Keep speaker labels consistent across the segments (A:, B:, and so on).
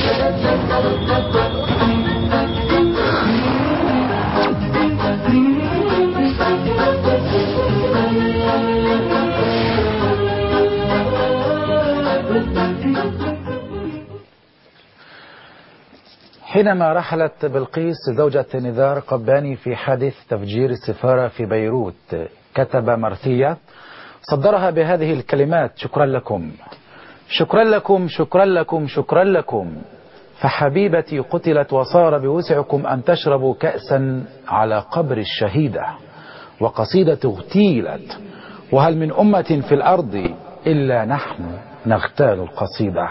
A: حينما رحلت بلقيس زوجة نزار قباني في حادث تفجير السفارة في بيروت كتب مرثية صدرها بهذه الكلمات شكرا لكم شكرا لكم شكرا لكم شكرا لكم فحبيبتي قتلت وصار بوسعكم أن تشربوا كأسا على قبر الشهيدة وقصيدة اغتيلت وهل من أمة في الأرض إلا نحن نغتال القصيدة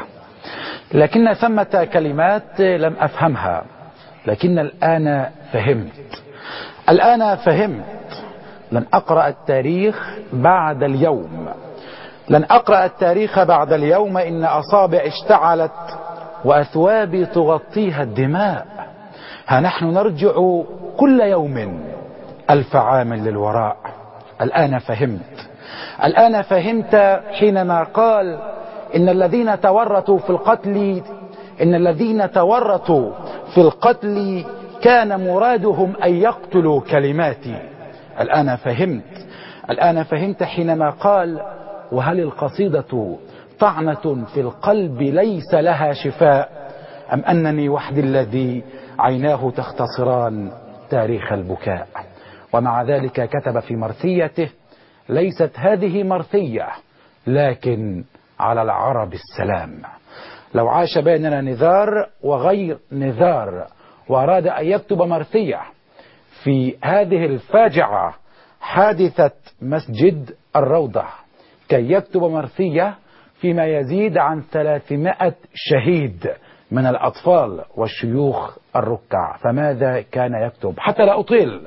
A: لكن ثمة كلمات لم أفهمها لكن الآن فهمت الآن فهمت لن أقرأ التاريخ بعد اليوم لن أقرأ التاريخ بعد اليوم إن أصابع اشتعلت وأثوابي تغطيها الدماء ها نحن نرجع كل يوم ألف عام للوراء الآن فهمت الآن فهمت حينما قال إن الذين تورطوا في القتل إن الذين تورطوا في القتل كان مرادهم أن يقتلوا كلماتي الآن فهمت الآن فهمت حينما قال وهل القصيدة طعنة في القلب ليس لها شفاء أم أنني وحدي الذي عيناه تختصران تاريخ البكاء ومع ذلك كتب في مرثيته ليست هذه مرثية لكن على العرب السلام لو عاش بيننا نذار وغير نذار وأراد أن يكتب مرثية في هذه الفاجعة حادثة مسجد الروضة كي يكتب مرثية فيما يزيد عن 300 شهيد من الأطفال والشيوخ الركع فماذا كان يكتب حتى لا أطيل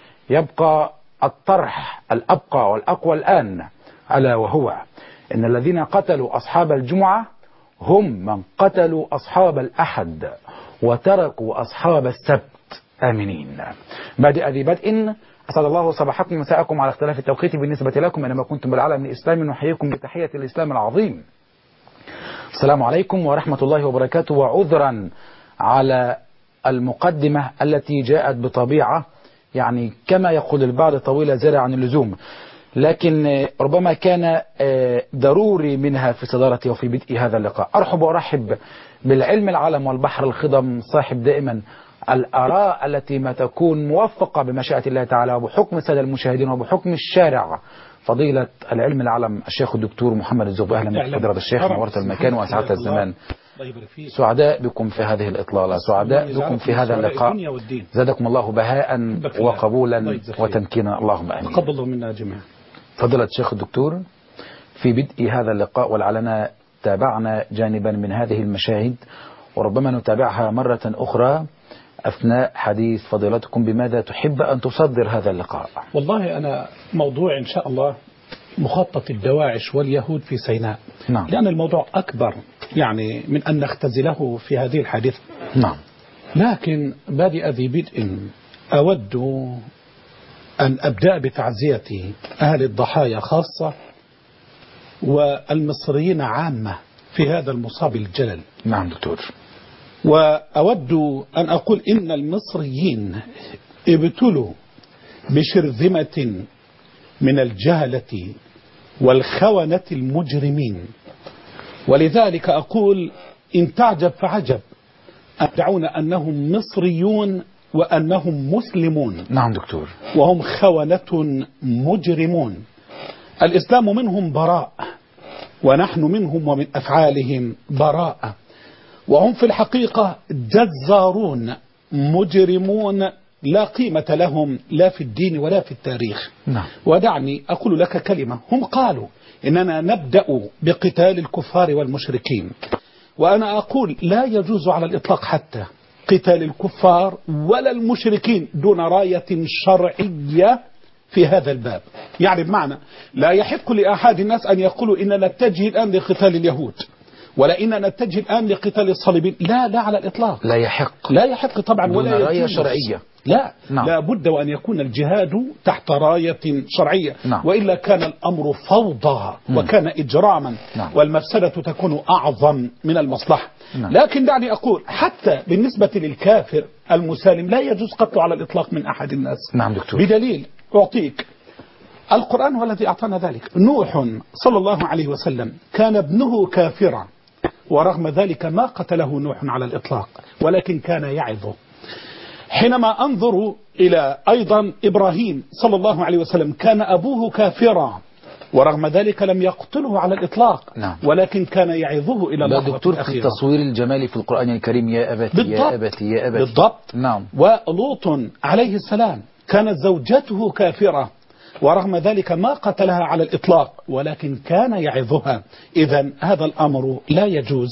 A: يبقى الطرح الأبقى والأقوى الآن ألا وهو إن الذين قتلوا أصحاب الجمعة هم من قتلوا أصحاب الأحد وتركوا أصحاب السبت آمنين بادئ ذي بدء أسأل الله صباحكم مساءكم على اختلاف التوقيت بالنسبة لكم إنما كنتم بالعالم الإسلامي نحييكم بتحية الإسلام العظيم السلام عليكم ورحمة الله وبركاته وعذرا على المقدمة التي جاءت بطبيعة يعني كما يقول البعض طويلة زيادة عن اللزوم لكن ربما كان ضروري منها في صدارتي وفي بدء هذا اللقاء أرحب وأرحب بالعلم العالم والبحر الخضم صاحب دائما الآراء التي ما تكون موفقة بمشيئة الله تعالى وبحكم السادة المشاهدين وبحكم الشارع فضيلة العلم العالم الشيخ الدكتور محمد الزوب أهلا بك فضيلة الشيخ نورت المكان وأسعدت الزمان سعداء بكم في هذه الإطلالة سعداء بكم في هذا اللقاء زادكم الله بهاء وقبولا وتمكينا اللهم آمين
B: تقبل الله منا جميعا
A: فضيلة الشيخ الدكتور في بدء هذا اللقاء ولعلنا تابعنا جانبا من هذه المشاهد وربما نتابعها مرة أخرى أثناء حديث فضيلتكم بماذا تحب أن تصدر هذا اللقاء
B: والله أنا موضوع إن شاء الله مخطط الدواعش واليهود في سيناء
A: نعم.
B: لأن الموضوع أكبر يعني من أن نختزله في هذه الحادثة
A: نعم
B: لكن بادئ ذي بدء أود أن أبدأ بتعزية أهل الضحايا خاصة والمصريين عامة في هذا المصاب الجلل
A: نعم دكتور
B: وأود أن أقول إن المصريين ابتلوا بشرذمة من الجهلة والخونة المجرمين ولذلك أقول إن تعجب فعجب أدعون أنهم مصريون وأنهم مسلمون
A: نعم دكتور
B: وهم خونة مجرمون الإسلام منهم براء ونحن منهم ومن أفعالهم براء وهم في الحقيقة جزارون مجرمون لا قيمة لهم لا في الدين ولا في التاريخ
A: نعم
B: ودعني أقول لك كلمة هم قالوا إننا نبدأ بقتال الكفار والمشركين وأنا أقول لا يجوز على الإطلاق حتى قتال الكفار ولا المشركين دون راية شرعية في هذا الباب يعني بمعنى لا يحق لأحد الناس أن يقولوا إننا نتجه الآن لقتال اليهود ولئن نتجه الآن لقتال الصليبين لا لا على الإطلاق
A: لا يحق
B: لا يحق طبعا
A: دون
B: ولا
A: راية
B: يجوز.
A: شرعية.
B: لا
A: نعم.
B: لا بد وأن يكون الجهاد تحت راية شرعية
A: نعم.
B: وإلا كان الأمر فوضى وكان إجراما
A: نعم.
B: والمفسدة تكون أعظم من المصلحة
A: نعم.
B: لكن دعني أقول حتى بالنسبة للكافر المسالم لا يجوز قتله على الإطلاق من أحد الناس
A: نعم دكتور
B: بدليل أعطيك القرآن هو الذي أعطانا ذلك نوح صلى الله عليه وسلم كان ابنه كافرا ورغم ذلك ما قتله نوح على الإطلاق ولكن كان يعظه حينما أنظر إلى أيضا إبراهيم صلى الله عليه وسلم كان أبوه كافرا ورغم ذلك لم يقتله على الإطلاق
A: نعم.
B: ولكن كان يعظه إلى
A: لا
B: اللحظة
A: دكتور في
B: الأخيرة
A: التصوير الجمالي في القرآن الكريم يا أبتي
B: بالضبط.
A: يا أبتي يا أبتي
B: بالضبط
A: نعم
B: ولوط عليه السلام كانت زوجته كافرة ورغم ذلك ما قتلها على الإطلاق ولكن كان يعظها إذا هذا الأمر لا يجوز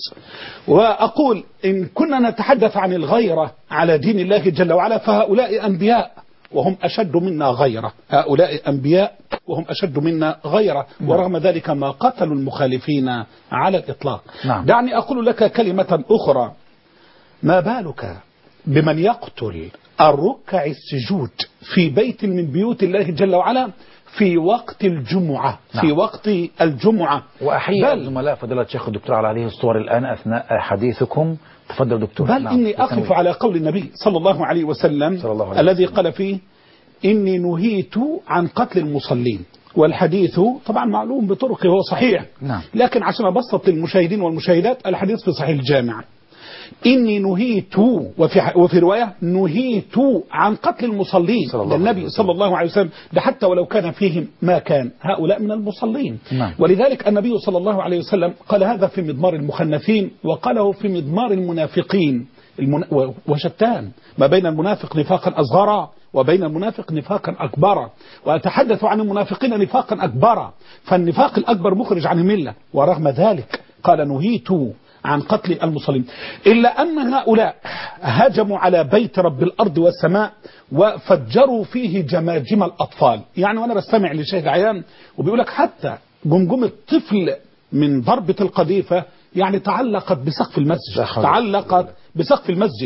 B: وأقول إن كنا نتحدث عن الغيرة على دين الله جل وعلا فهؤلاء أنبياء وهم أشد منا غيرة هؤلاء أنبياء وهم أشد منا غيرة ورغم ذلك ما قتلوا المخالفين على الإطلاق
A: نعم.
B: دعني أقول لك كلمة أخرى ما بالك بمن يقتل الركع السجود في بيت من بيوت الله جل وعلا في وقت الجمعة
A: نعم.
B: في وقت الجمعة
A: وأحيي
B: بل,
A: الزملاء فضيلة الشيخ الدكتور على هذه الصور الآن أثناء حديثكم تفضل دكتور
B: بل
A: نعم.
B: إني أقف على قول النبي صلى الله عليه وسلم
A: صلى الله عليه
B: الذي
A: وسلم.
B: قال فيه إني نهيت عن قتل المصلين والحديث طبعا معلوم بطرقه هو صحيح
A: نعم.
B: لكن عشان أبسط للمشاهدين والمشاهدات الحديث في صحيح الجامع إني نهيت وفي, وفي رواية نهيت عن قتل المصلين
A: صلى الله عليه
B: للنبي
A: وسلم.
B: صلى الله عليه وسلم ده حتى ولو كان فيهم ما كان هؤلاء من المصلين
A: نعم.
B: ولذلك النبي صلى الله عليه وسلم قال هذا في مضمار المخنثين وقاله في مضمار المنافقين المن... و- وشتان ما بين المنافق نفاقا أصغر وبين المنافق نفاقا أكبر وأتحدث عن المنافقين نفاقا أكبر فالنفاق الأكبر مخرج عن الملة ورغم ذلك قال نهيت عن قتل المصلين إلا أن هؤلاء هجموا على بيت رب الأرض والسماء وفجروا فيه جماجم الأطفال يعني وأنا بستمع لشيخ عيان وبيقول لك حتى جمجمة طفل من ضربة القذيفة يعني تعلقت بسقف المسجد
A: لا حول ولا قوة
B: تعلقت بسقف المسجد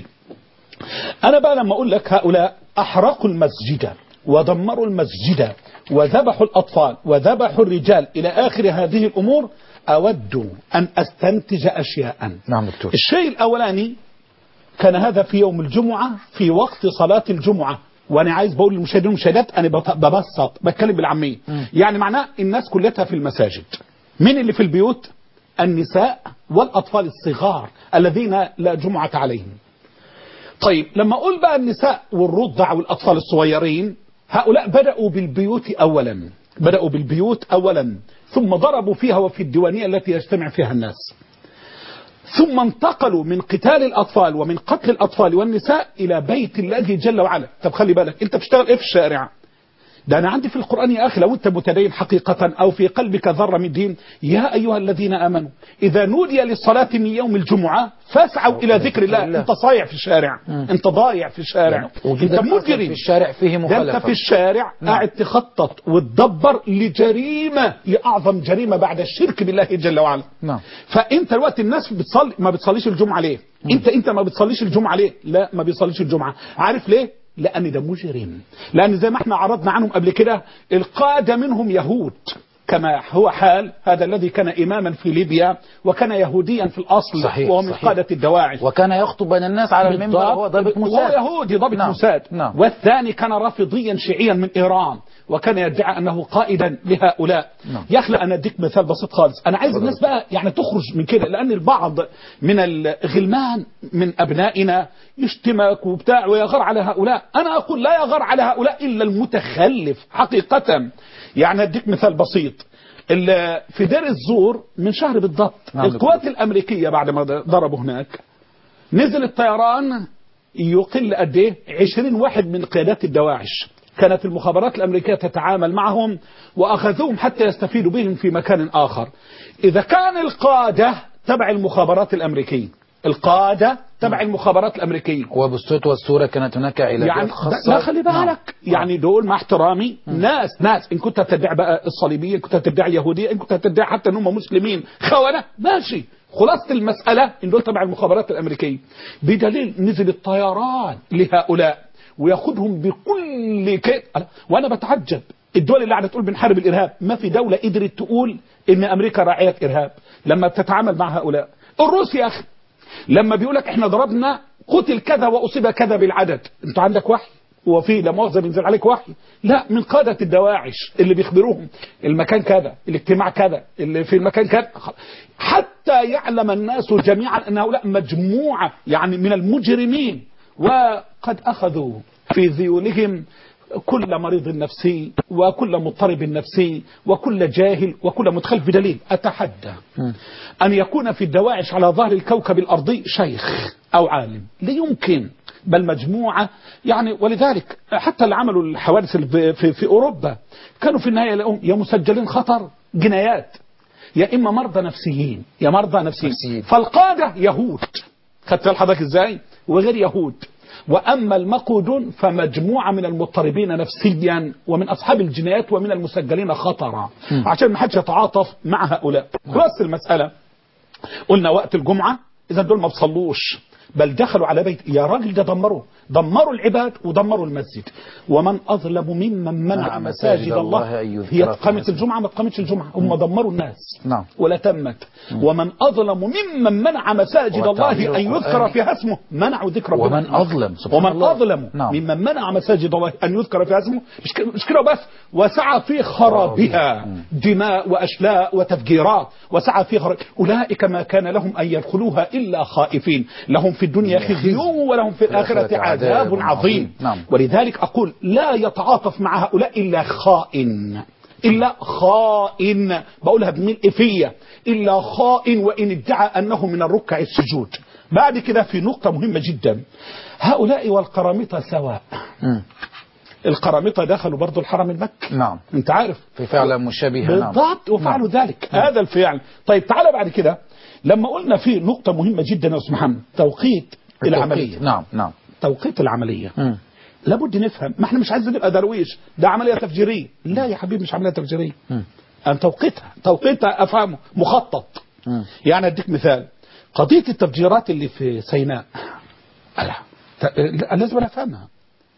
B: أنا بقى لما أقول لك هؤلاء أحرقوا المسجد ودمروا المسجد وذبحوا الأطفال وذبحوا الرجال إلى آخر هذه الأمور أود أن أستنتج أشياء
A: نعم دكتور
B: الشيء الأولاني كان هذا في يوم الجمعة في وقت صلاة الجمعة وأنا عايز بقول للمشاهدين والمشاهدات أنا بط- ببسط بتكلم بالعامية يعني معناه الناس كلها في المساجد من اللي في البيوت النساء والأطفال الصغار الذين لا جمعة عليهم طيب لما أقول بقى النساء والرضع والأطفال الصغيرين هؤلاء بدأوا بالبيوت أولا بدأوا بالبيوت أولا ثم ضربوا فيها وفي الديوانية التي يجتمع فيها الناس ثم انتقلوا من قتال الأطفال ومن قتل الأطفال والنساء إلى بيت الله جل وعلا طب خلي بالك أنت بتشتغل إيه في الشارع ده أنا عندي في القرآن يا أخي لو أنت متدين حقيقة أو في قلبك ذرة من دين يا أيها الذين آمنوا إذا نودي للصلاة من يوم الجمعة فاسعوا إلى ذكر الله
A: الله.
B: أنت صايع في الشارع أنت ضايع في الشارع
A: وجدت
B: أنت
A: أثر
B: مجرم
A: في الشارع فيه
B: ده انت
A: مخالفة
B: في الشارع
A: نعم.
B: قاعد تخطط وتدبر لجريمة لأعظم جريمة بعد الشرك بالله جل وعلا
A: نعم
B: فانت الوقت الناس بتصلي ما بتصليش الجمعة ليه انت انت ما بتصليش الجمعة ليه لا ما بيصليش الجمعة عارف ليه لان ده مجرم لان زي ما احنا عرضنا عنهم قبل كده القادة منهم يهود كما هو حال هذا الذي كان إماما في ليبيا وكان يهوديا في الأصل
A: صحيح،
B: وهو من
A: صحيح.
B: قادة الدواعش
A: وكان يخطب بين الناس على المنبر وهو ضابط
B: وهو
A: موساد
B: يهودي ضابط
A: نعم.
B: موساد
A: نعم.
B: والثاني كان رافضيا شيعيا من إيران وكان يدعي أنه قائدا لهؤلاء
A: نعم.
B: يا أخي لا أنا أديك مثال بسيط خالص أنا عايز الناس بقى يعني تخرج من كده لأن البعض من الغلمان من أبنائنا يشتمك وبتاع ويغار على هؤلاء أنا أقول لا يغار على هؤلاء إلا المتخلف حقيقة يعني أديك مثال بسيط ال- في دير الزور من شهر بالضبط
A: نعم.
B: القوات الأمريكية بعد ما ضربوا هناك نزل الطيران يقل قد ايه 20 واحد من قيادات الدواعش كانت المخابرات الأمريكية تتعامل معهم وأخذوهم حتى يستفيدوا بهم في مكان آخر إذا كان القادة تبع المخابرات الأمريكية القادة تبع المخابرات الأمريكية
A: وبالصوت والصورة كانت هناك علاجات
B: يعني
A: خاصة
B: لا خلي بالك
A: نعم.
B: يعني دول مع احترامي ناس ناس ان كنت تدعي بقى الصليبيه ان كنت تدعي اليهوديه ان كنت تدعي حتى ان هم مسلمين خونه ماشي خلاصه المساله ان دول تبع المخابرات الامريكيه بدليل نزل الطيران لهؤلاء وياخذهم بكل كيد وانا بتعجب الدول اللي قاعده تقول بنحارب الارهاب ما في دوله قدرت تقول ان امريكا راعيه ارهاب لما بتتعامل مع هؤلاء الروس يا اخي لما بيقول لك احنا ضربنا قتل كذا واصيب كذا بالعدد انت عندك وحي هو في لا مؤاخذه بينزل عليك وحي لا من قاده الدواعش اللي بيخبروهم المكان كذا الاجتماع كذا اللي في المكان كذا حتى يعلم الناس جميعا ان هؤلاء مجموعه يعني من المجرمين وقد اخذوا في ذيولهم كل مريض نفسي وكل مضطرب نفسي وكل جاهل وكل متخلف بدليل أتحدى أن يكون في الدواعش على ظهر الكوكب الأرضي شيخ أو عالم لا يمكن بل مجموعة يعني ولذلك حتى اللي عملوا الحوادث في, في, في أوروبا كانوا في النهاية لهم يا مسجلين خطر جنايات يا إما مرضى نفسيين يا مرضى نفسيين
A: نفسيين.
B: فالقادة يهود خدت بال حضرتك ازاي وغير يهود واما المقودون فمجموعه من المضطربين نفسيا ومن اصحاب الجنايات ومن المسجلين خطرا عشان ما حدش يتعاطف مع هؤلاء خلاص المساله قلنا وقت الجمعه اذا دول ما بصلوش بل دخلوا على بيت يا راجل ده دمروا دمروا العباد ودمروا المسجد ومن اظلم ممن منع
A: منع
B: مساجد
A: مساجد
B: الله
A: الله أن يذكر
B: هي
A: في
B: قامت
A: المسجد.
B: الجمعه ما قامتش الجمعه هم دمروا الناس
A: نعم.
B: ولا تمت ومن اظلم ممن منع مساجد
A: والتعبير
B: الله ان يذكر
A: القرآني.
B: فيها اسمه منعوا ذكر ربنا
A: ومن أظلم سبحان
B: ومن
A: الله.
B: أظلم
A: نعم.
B: ممن منع مساجد الله أن يذكر فيها اسمه مش ك- مش كده بس وسعى في خرابها دماء وأشلاء وتفجيرات وسعى في خراب أولئك ما كان لهم أن يدخلوها إلا خائفين لهم في الدنيا خزي ولهم في الآخرة عذاب عظيم
A: نعم.
B: ولذلك أقول لا يتعاطف مع هؤلاء إلا خائن إلا خائن بقولها بملء فيا إلا خائن وإن ادعى أنه من الركع السجود بعد كده في نقطة مهمة جدا هؤلاء والقرامطة سواء
A: مم.
B: القرامطة دخلوا برضو الحرم المكي
A: نعم
B: انت عارف
A: في فعلا مشابهة نعم
B: بالضبط وفعلوا ذلك هذا الفعل طيب تعالى بعد كده لما قلنا في نقطة مهمة جدا يا أستاذ محمد توقيت العملية
A: نعم نعم
B: توقيت العملية
A: مم.
B: لابد نفهم ما احنا مش عايزين نبقى درويش ده عملية تفجيرية لا يا حبيبي مش عملية تفجيرية
A: مم.
B: أن توقيتها توقيتها أفهمه مخطط
A: مم.
B: يعني أديك مثال قضية التفجيرات اللي في سيناء ألا ت- لازم أنا أفهمها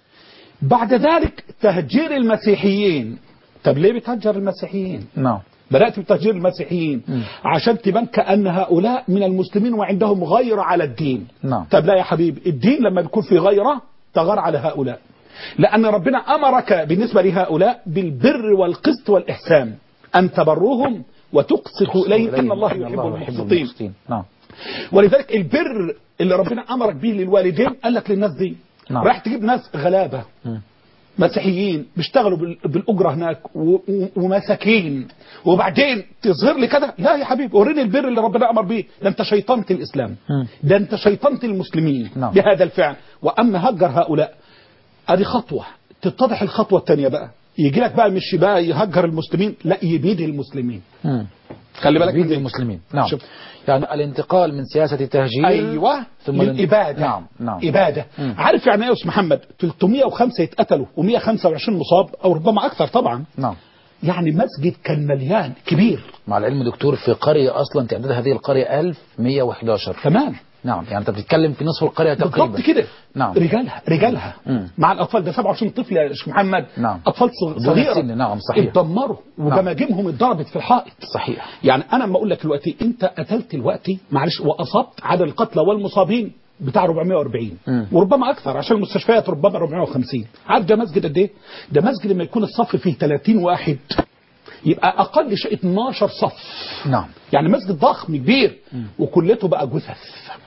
B: بعد ذلك تهجير المسيحيين طب ليه بتهجر المسيحيين
A: نعم
B: بدأت بتهجير المسيحيين عشان تبان كأن هؤلاء من المسلمين وعندهم غيرة على الدين
A: نعم.
B: طب لا يا حبيبي الدين لما بيكون في غيرة تغار على هؤلاء لأن ربنا أمرك بالنسبة لهؤلاء بالبر والقسط والإحسان أن تبروهم وتقسطوا إليهم إن الله يحب المقسطين
A: المقسطين نعم
B: ولذلك البر اللي ربنا أمرك به للوالدين قال لك للناس دي
A: نعم.
B: راح تجيب ناس غلابة
A: مم.
B: مسيحيين بيشتغلوا بال- بالأجرة هناك و- و- ومساكين وبعدين تظهر لي كده لا يا حبيبي وريني البر اللي ربنا أمر بيه ده أنت شيطنت الإسلام
A: مم.
B: ده أنت شيطنت المسلمين
A: نعم.
B: بهذا الفعل وأما هجر هؤلاء ادي خطوة تتضح الخطوة الثانية بقى يجي لك بقى مش بقى يهجر المسلمين لا يبيد المسلمين
A: مم.
B: خلي بالك
A: بين
B: من دي.
A: المسلمين نعم
B: شوف.
A: يعني الانتقال من سياسة التهجير
B: ايوه
A: ثم
B: للاباده
A: نعم نعم
B: اباده
A: مم.
B: عارف يعني ايه يا استاذ محمد 305 اتقتلوا و125 مصاب او ربما اكثر طبعا
A: نعم
B: يعني مسجد كان مليان كبير
A: مع العلم دكتور في قرية أصلا تعداد هذه القرية 1111
B: تمام
A: نعم يعني أنت بتتكلم في نصف القرية تقريبا
B: بالضبط كده
A: نعم
B: رجالها رجالها
A: مم.
B: مع الاطفال ده 27 طفل يا شيخ محمد
A: نعم.
B: اطفال صغ-
A: دون
B: صغيره
A: السن، نعم، صحيح.
B: اتدمروا وجماجمهم اتضربت في الحائط
A: صحيح
B: يعني انا لما اقول لك دلوقتي انت قتلت دلوقتي معلش واصبت عدد القتلى والمصابين بتاع 440
A: مم.
B: وربما اكثر عشان المستشفيات ربما 450 عارف ده مسجد قد ايه؟ ده مسجد لما يكون الصف فيه 30 واحد يبقى اقل شيء 12 صف
A: نعم
B: يعني مسجد ضخم كبير وكلته بقى جثث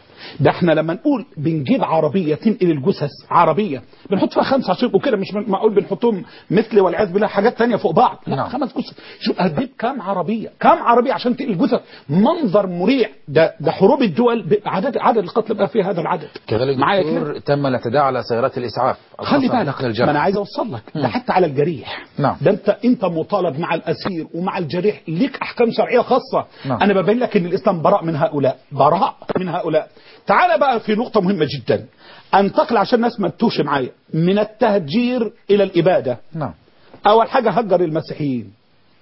B: ده احنا لما نقول بنجيب عربيه تنقل الجثث عربيه بنحط فيها خمسه عشان وكده مش معقول بنحطهم مثل والعياذ بالله حاجات تانية فوق بعض لا
A: نعم.
B: خمس جثث شوف هتجيب كام عربيه كام عربيه عشان تنقل جثث منظر مريع ده ده حروب الدول ب- عدد عدد القتلى بقى فيها هذا العدد
A: كذلك
B: معايا كده
A: دكتور تم الاعتداء على سيارات الإسعاف
B: خلي
A: الخاصة
B: بالك
A: بنقل
B: ما
A: الجرح
B: انا عايز اوصل لك ده حتى على الجريح
A: نعم.
B: ده انت انت مطالب مع الاسير ومع الجريح ليك احكام شرعيه خاصه
A: نعم.
B: انا ببين لك ان الاسلام براء من هؤلاء براء من هؤلاء تعال بقى في نقطة مهمة جدا انتقل عشان الناس ما تتوش معايا من التهجير إلى الإبادة
A: نعم
B: أول حاجة هجر المسيحيين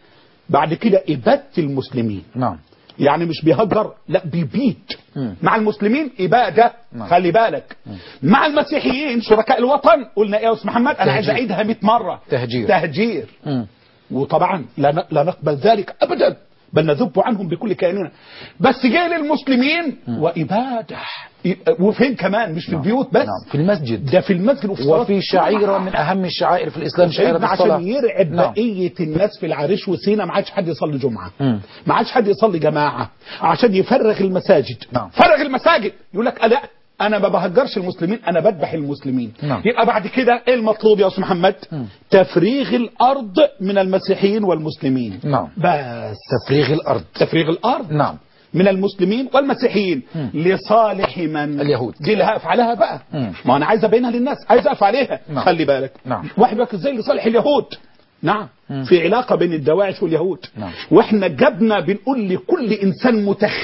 B: بعد كده إبادة المسلمين
A: نعم
B: يعني مش بيهجر لا بيبيت
A: مم.
B: مع المسلمين إبادة
A: نعم.
B: خلي بالك مع المسيحيين شركاء الوطن قلنا إيه يا أستاذ محمد أنا عايز
A: تهجير.
B: أعيدها 100 مرة
A: تهجير.
B: تهجير
A: مم.
B: وطبعا لا ن- لا نقبل ذلك ابدا بل نذب عنهم بكل كائننا بس جاي للمسلمين واباده ي- وفين كمان مش في البيوت بس
A: نعم في المسجد
B: ده في المسجد وفي الصلاة.
A: وفي شعيرة من أهم الشعائر في الإسلام شعيرة
B: سيدنا
A: الصلاة
B: عشان يرعب
A: نعم.
B: بقيه الناس في العريش وسينا ما عادش حد يصلي جمعه
A: مم.
B: ما عادش حد يصلي جماعه عشان يفرغ المساجد
A: نعم.
B: فرغ المساجد يقول لك لا انا ما بهجرش المسلمين انا بذبح المسلمين
A: نعم.
B: يبقى بعد كده ايه المطلوب يا استاذ محمد تفريغ الارض من المسيحيين والمسلمين
A: نعم.
B: بس
A: تفريغ الأرض
B: تفريغ الارض
A: نعم
B: من المسلمين والمسيحيين لصالح من
A: اليهود.
B: دي اللي هقف عليها بقى
A: مم.
B: ما انا عايز ابينها للناس عايز اقف عليها
A: نعم.
B: خلي بالك
A: نعم.
B: واحد يقول لك ازاي لصالح اليهود نعم في علاقه بين الدواعش واليهود
A: نعم.
B: واحنا جبنا بنقول لكل انسان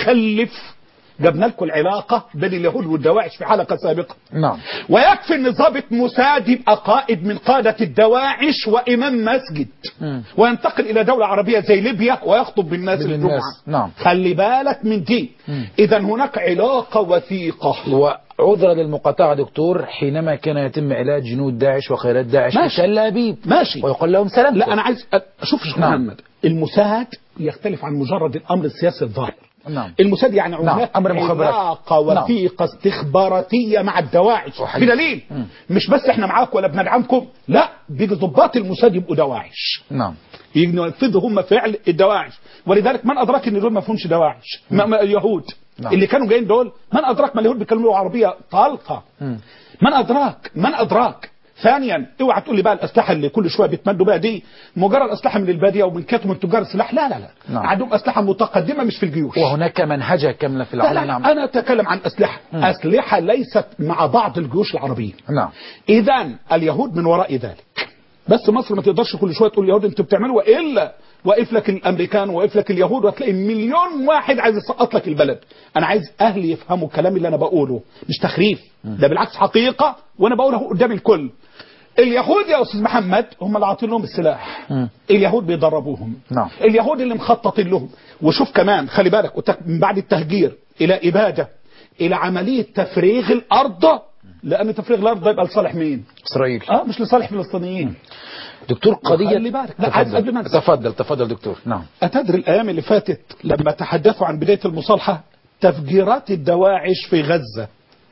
B: متخلف جبنا لكم العلاقه بين اليهود والدواعش في حلقه سابقه
A: نعم
B: ويكفي ان ضابط موساد يبقى قائد من قادة الدواعش وإمام مسجد
A: مم.
B: وينتقل إلى دولة عربية زي ليبيا ويخطب بالناس
A: بالناس،
B: الجمعة
A: نعم.
B: خلي بالك من دي إذا هناك علاقة وثيقة
A: وعذر للمقاطعة دكتور حينما كان يتم علاج جنود داعش وخيرات داعش
B: ماشي.
A: في تل أبيب
B: ماشي
A: ويقول لهم سلام
B: لا أنا عايز أشوف شيخ
A: نعم.
B: محمد الموساد يختلف عن مجرد الأمر السياسي الظاهر
A: نعم
B: الموساد يعني
A: نعم،
B: هناك
A: أمر مخابرات.
B: علاقة
A: نعم.
B: وثيقة استخباراتية مع الدواعش
A: صحيح.
B: بدليل
A: مم.
B: مش بس احنا معاكم ولا بندعمكم لا بيجي ضباط الموساد يبقوا دواعش
A: نعم
B: ينفذوا هم فعل الدواعش ولذلك من ادراك ان دول ما فيهمش دواعش ما ما اليهود
A: نعم.
B: اللي كانوا جايين دول من ادراك ما اليهود بيتكلموا لغه عربيه طلقه
A: مم.
B: من ادراك من ادراك ثانيا اوعى تقول لي بقى الاسلحه اللي كل شويه بيتمدوا بها دي مجرد اسلحه من الباديه ومن كتم من تجار السلاح لا لا لا
A: نعم.
B: عندهم اسلحه متقدمه مش في الجيوش
A: وهناك منهجة كاملة في
B: لا
A: العالم
B: لا
A: نعم
B: انا اتكلم عن اسلحه اسلحه ليست مع بعض الجيوش العربيه
A: نعم
B: اذا اليهود من وراء ذلك بس مصر ما تقدرش كل شويه تقول اليهود انتوا بتعملوا والا واقف لك الامريكان واقف لك اليهود وهتلاقي مليون واحد عايز يسقط لك البلد انا عايز اهلي يفهموا الكلام اللي انا بقوله مش تخريف ده بالعكس حقيقه وانا بقوله قدام الكل اليهود يا استاذ محمد هم اللي عاطين لهم السلاح
A: مم.
B: اليهود بيدربوهم
A: نعم.
B: اليهود اللي مخططين لهم وشوف كمان خلي بالك وت- من بعد التهجير الى اباده الى عمليه تفريغ الارض لان تفريغ الارض ده يبقى لصالح مين؟
A: إسرائيل
B: اه مش لصالح فلسطينيين
A: دكتور قضية
B: وخلي بالك. لا، عايز قبل ما
A: تفضل
B: أنسى.
A: تفضل تفضل دكتور نعم
B: أتدري الأيام اللي فاتت لما تحدثوا عن بداية المصالحة تفجيرات الدواعش في غزة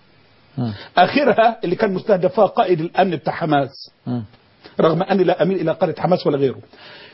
A: مم.
B: آخرها اللي كان مستهدف فيها قائد الأمن بتاع حماس
A: مم.
B: رغم أني لا أميل إلى قائد حماس ولا غيره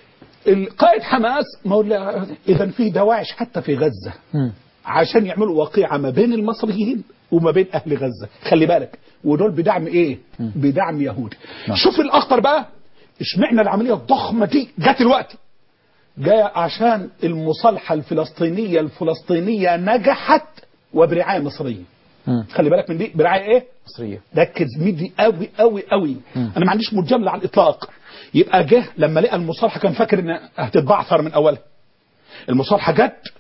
B: القائد حماس ما هو لا- إذا في دواعش حتى في غزة
A: مم.
B: عشان يعملوا وقيعة ما بين المصريين وما بين أهل غزة خلي بالك ودول بدعم إيه بدعم يهودي
A: نعم.
B: شوف الأخطر بقى اشمعنى العملية الضخمة دي جت الوقت جاية عشان المصالحة الفلسطينية الفلسطينية نجحت وبرعاية مصرية
A: مم.
B: خلي بالك من دي برعاية ايه
A: مصرية
B: ركز مدي قوي قوي قوي
A: مم.
B: انا ما عنديش مجامله على الاطلاق يبقى جه لما لقى المصالحه كان فاكر ان هتتبعثر من اولها المصالحه جت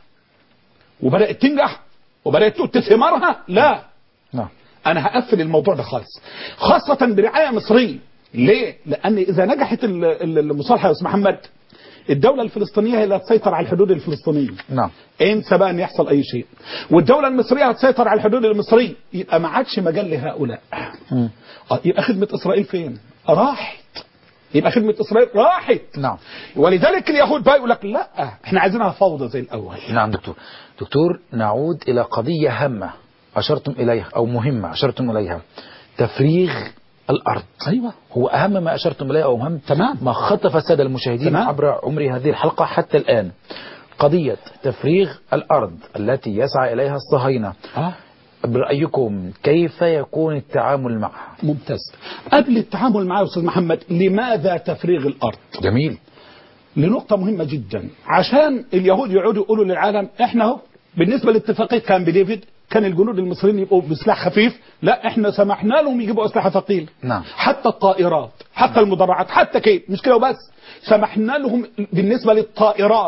B: وبدات تنجح وبدات تؤتي ثمارها لا
A: نعم
B: انا هقفل الموضوع ده خالص خاصه برعايه مصريه ليه لان اذا نجحت ال- ال- المصالحه يا استاذ محمد الدوله الفلسطينيه هي اللي هتسيطر على الحدود الفلسطينيه
A: نعم
B: انسى بقى ان يحصل اي شيء والدوله المصريه هتسيطر على الحدود المصريه يبقى ما عادش مجال لهؤلاء
A: مم.
B: آه، يبقى خدمة إسرائيل فين؟ راحت يبقى خدمة إسرائيل راحت
A: نعم
B: ولذلك اليهود بقى يقول لك لا احنا عايزينها فوضى زي الأول
A: نعم دكتور دكتور نعود إلى قضية هامة أشرتم إليها أو مهمة أشرتم إليها تفريغ الأرض
B: أيوة
A: هو أهم ما أشرتم إليه أو مهم
B: تمام.
A: ما خطف السادة المشاهدين
B: تمام.
A: عبر عمر هذه الحلقة حتى الآن قضية تفريغ الأرض التي يسعى إليها الصهاينة
B: آه.
A: برأيكم كيف يكون التعامل معها
B: ممتاز قبل التعامل معاه يا أستاذ محمد لماذا تفريغ الأرض؟
A: جميل
B: لنقطة مهمة جدا عشان اليهود يقعدوا يقولوا للعالم احنا اهو بالنسبة لاتفاقية كامب ديفيد كان الجنود المصريين يبقوا بسلاح خفيف لا احنا سمحنا لهم يجيبوا اسلحه ثقيله
A: نعم.
B: حتى الطائرات حتى المدرعات حتى كيف مش كده وبس سمحنا لهم بالنسبه للطائرات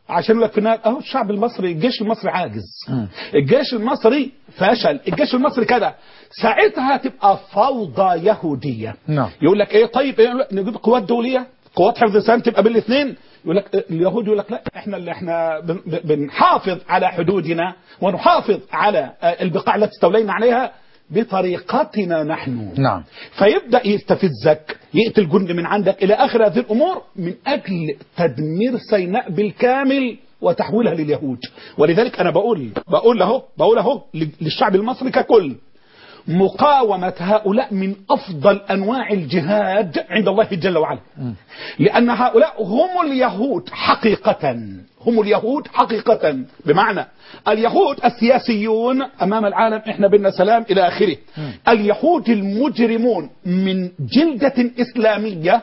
B: عشان يقول لك في النهايه اهو الشعب المصري الجيش المصري عاجز الجيش المصري فشل الجيش المصري كده ساعتها تبقى فوضى يهوديه
A: نعم.
B: يقول لك ايه طيب إيه نجيب قوات دوليه قوات حفظ السلام تبقى بالاثنين يقول لك إيه، اليهود يقول لك لا احنا اللي احنا بن- بنحافظ على حدودنا ونحافظ على آه، البقاع التي استولينا عليها بطريقتنا نحن
A: نعم.
B: فيبدا يستفزك يقتل جند من عندك الى اخر هذه الامور من اجل تدمير سيناء بالكامل وتحويلها لليهود ولذلك انا بقول بقول اهو بقول اهو للشعب المصري ككل مقاومة هؤلاء من أفضل أنواع الجهاد عند الله جل وعلا لأن هؤلاء هم اليهود حقيقة هم اليهود حقيقة بمعنى اليهود السياسيون أمام العالم إحنا بينا سلام إلى آخره اليهود المجرمون من جلدة إسلامية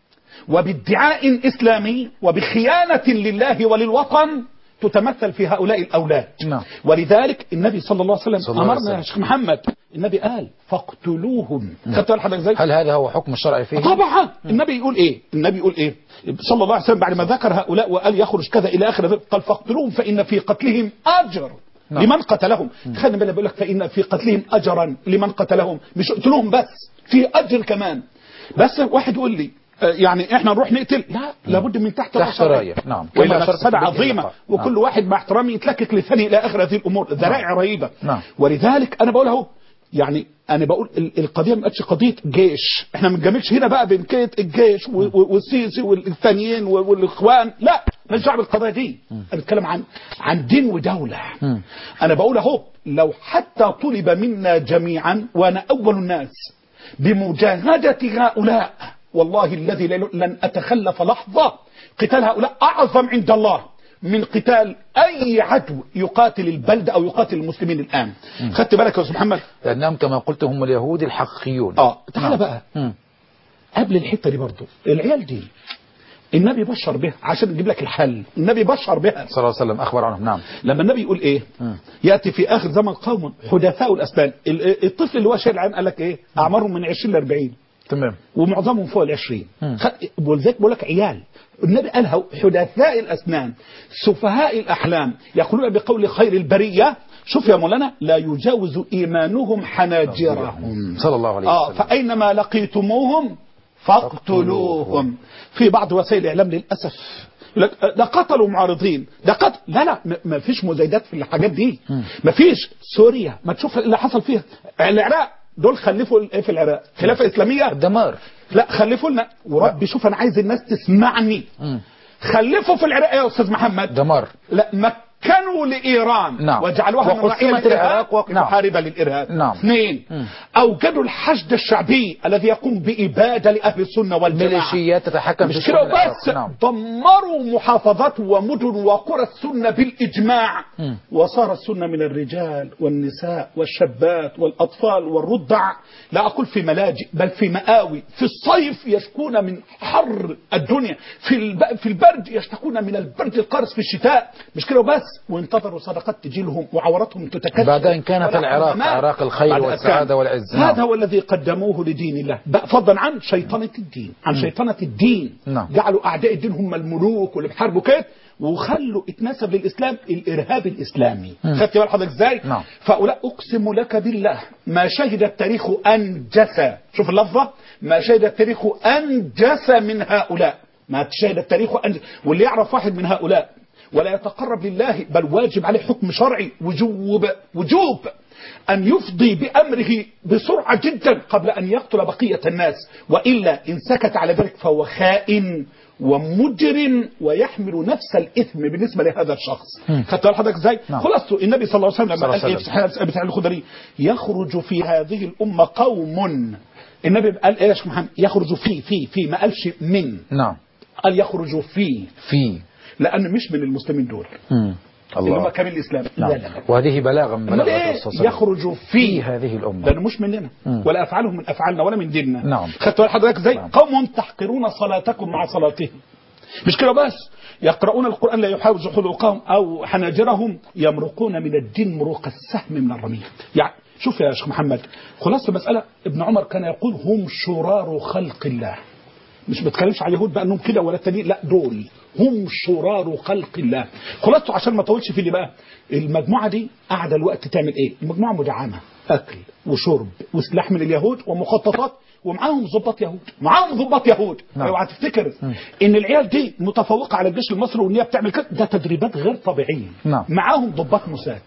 B: وبادعاء إسلامي وبخيانة لله وللوطن تتمثل في هؤلاء الأولاد
A: نعم.
B: ولذلك النبي صلى الله عليه
A: صلى
B: وسلم
A: الله عليه
B: أمرنا يا
A: وسلم.
B: شيخ محمد النبي قال فاقتلوهم خدت بالك حضرتك ازاي؟
A: هل هذا هو حكم الشرع فيه
B: طبعا النبي يقول ايه النبي يقول ايه صلى الله عليه وسلم بعد ما ذكر هؤلاء وقال يخرج كذا الى اخر ذلك قال فاقتلوهم فان في قتلهم اجر
A: نعم.
B: لمن قتلهم تخيل بالله بيقول لك فان في قتلهم اجرا لمن قتلهم مش اقتلوهم بس في اجر كمان بس واحد يقول لي آه، يعني احنا نروح نقتل لا لابد من تحت
A: تحت
B: راية.
A: راية، نعم.
B: والا
A: كما أشرت
B: مفسده
A: به
B: عظيمه
A: اللقاء.
B: وكل
A: نعم.
B: واحد مع احترامي يتلكك لثاني الى اخر هذه الامور ذرائع رهيبه
A: نعم.
B: ولذلك انا بقول اهو يعني انا بقول ال- القضيه ما بقتش قضيه جيش احنا ما بنجاملش هنا بقى بين كده الجيش و- و- والسيسي والثانيين و- والاخوان لا ماليش دعوه بالقضيه دي انا بتكلم عن عن دين ودوله
A: مم.
B: انا بقول اهو لو حتى طلب منا جميعا وانا اول الناس بمجاهده هؤلاء والله الذي لا- لن اتخلف لحظه قتال هؤلاء اعظم عند الله من قتال اي عدو يقاتل البلد او يقاتل المسلمين الان خدت بالك يا استاذ محمد
A: لأنهم كما قلت هم اليهود الحقيقيون
B: اه تعالى
A: نعم.
B: بقى
A: مم.
B: قبل الحته دي برضو العيال دي النبي بشر بها عشان نجيب لك الحل النبي بشر بها
A: صلى الله عليه وسلم أخبر عنهم نعم
B: لما النبي يقول ايه
A: مم.
B: ياتي في اخر زمن قوم حدثاء الاسنان ال- الطفل اللي هو شايل العين قال لك ايه اعمارهم من 20 ل 40
A: تمام
B: ومعظمهم فوق ال 20
A: مم.
B: خ- ولذلك بقول لك عيال النبي قالها حدثاء الاسنان سفهاء الاحلام يقولون بقول خير البريه شوف يا مولانا لا يجاوز ايمانهم حناجرهم
A: صلى الله عليه
B: اه
A: وسلم
B: فاينما لقيتموهم فاقتلوهم في بعض وسائل الاعلام للاسف يقول لك ده قتلوا معارضين ده قتل لا لا م- ما فيش مزايدات في الحاجات دي ما فيش سوريا ما تشوف اللي حصل فيها العراق دول خلفوا ايه في العراق خلافه اسلاميه
A: الدمار
B: لا خلفوا لنا وربي شوف انا عايز الناس تسمعني
A: مم.
B: خلفوا في العراق يا استاذ محمد
A: دمار
B: لا مكنوا لايران
A: نعم.
B: وجعلوها من
A: وقسمت
B: رعيه
A: العراق
B: العراق
A: و- نعم.
B: محاربه للارهاب
A: نعم.
B: اثنين
A: مم.
B: اوجدوا الحشد الشعبي الذي يقوم باباده لاهل السنه والجماعه
A: ميليشيات تتحكم في
B: مش
A: شؤون
B: كده
A: العراق.
B: بس
A: نعم
B: دمروا محافظات ومدن وقرى السنه بالاجماع
A: مم.
B: وصار السنه من الرجال والنساء والشابات والاطفال والرضع لا اقول في ملاجئ بل في مآوي في الصيف يشكون من حر الدنيا في الب... في البرد يشتكون من البرد القارس في الشتاء مش كده بس وانتظروا صدقات تجيلهم وعوراتهم تتكشف
A: بعد أن كانت
B: ولا
A: العراق
B: حمامات.
A: عراق الخير
B: بعد أن
A: والسعادة
B: كان.
A: والعز. نعم.
B: هذا هو الذي قدموه لدين الله بقى فضلا عن شيطنة الدين عن شيطنة الدين
A: نعم.
B: جعلوا أعداء الدين هم الملوك واللي بيحاربوا كده وخلوا اتنسب للإسلام الإرهاب الإسلامي خدت بال حضرتك إزاي
A: نعم.
B: فأولاء أقسم لك بالله ما شهد التاريخ أنجس شوف اللفظة ما شهد التاريخ أنجس من هؤلاء ما شهد التاريخ أنجس واللي يعرف واحد من هؤلاء ولا يتقرب لله بل واجب عليه حكم شرعي وجوب وجوب أن يفضي بأمره بسرعة جدا قبل أن يقتل بقية الناس وإلا إن سكت على ذلك فهو خائن ومجرم ويحمل نفس الإثم بالنسبة لهذا الشخص خدت بالك حضرتك ازاي؟
A: نعم.
B: خلاص النبي صلى الله عليه وسلم
A: صلى
B: لما
A: الله
B: قال
A: عليه
B: ايه في حديث ابي سعيد الخدري يخرج في هذه الأمة قوم النبي قال ايه يا شيخ محمد يخرج في في في ما قالش من
A: نعم
B: قال يخرج في
A: في
B: لأن مش من المسلمين دول
A: مم.
B: اللي هم
A: الله
B: كامل الإسلام
A: نعم
B: لا لا لا
A: وهذه بلاغة من
B: أمال
A: بلاغات
B: إيه؟
A: الرسول صلى الله عليه وسلم.
B: يخرج
A: في
B: في
A: هذه الأمة
B: لأنه مش مننا
A: مم.
B: ولا أفعالهم من أفعالنا ولا من ديننا
A: نعم.
B: خدت بالك حضرتك ازاي
A: نعم.
B: قوم تحقرون صلاتكم مع صلاتهم مش كده بس يقرؤون القرآن لا يحاوز حلقهم أو حناجرهم يمرقون من الدين مروق السهم من الرمية يعني شوف يا شيخ محمد خلاصة المسألة ابن عمر كان يقول هم شرار خلق الله مش بتكلمش على اليهود بانهم كده ولا التانيين لا دول هم شرار خلق الله خلاصته عشان ما اطولش في اللي بقى المجموعه دي قاعده الوقت تعمل ايه المجموعه مدعمه اكل وشرب وسلاح من اليهود ومخططات ومعاهم ضباط يهود معاهم ضباط يهود
A: نعم.
B: اوعى تفتكر ان العيال دي متفوقه على الجيش المصري وان هي بتعمل كده ده تدريبات غير طبيعيه
A: نعم.
B: معاهم ضباط موساد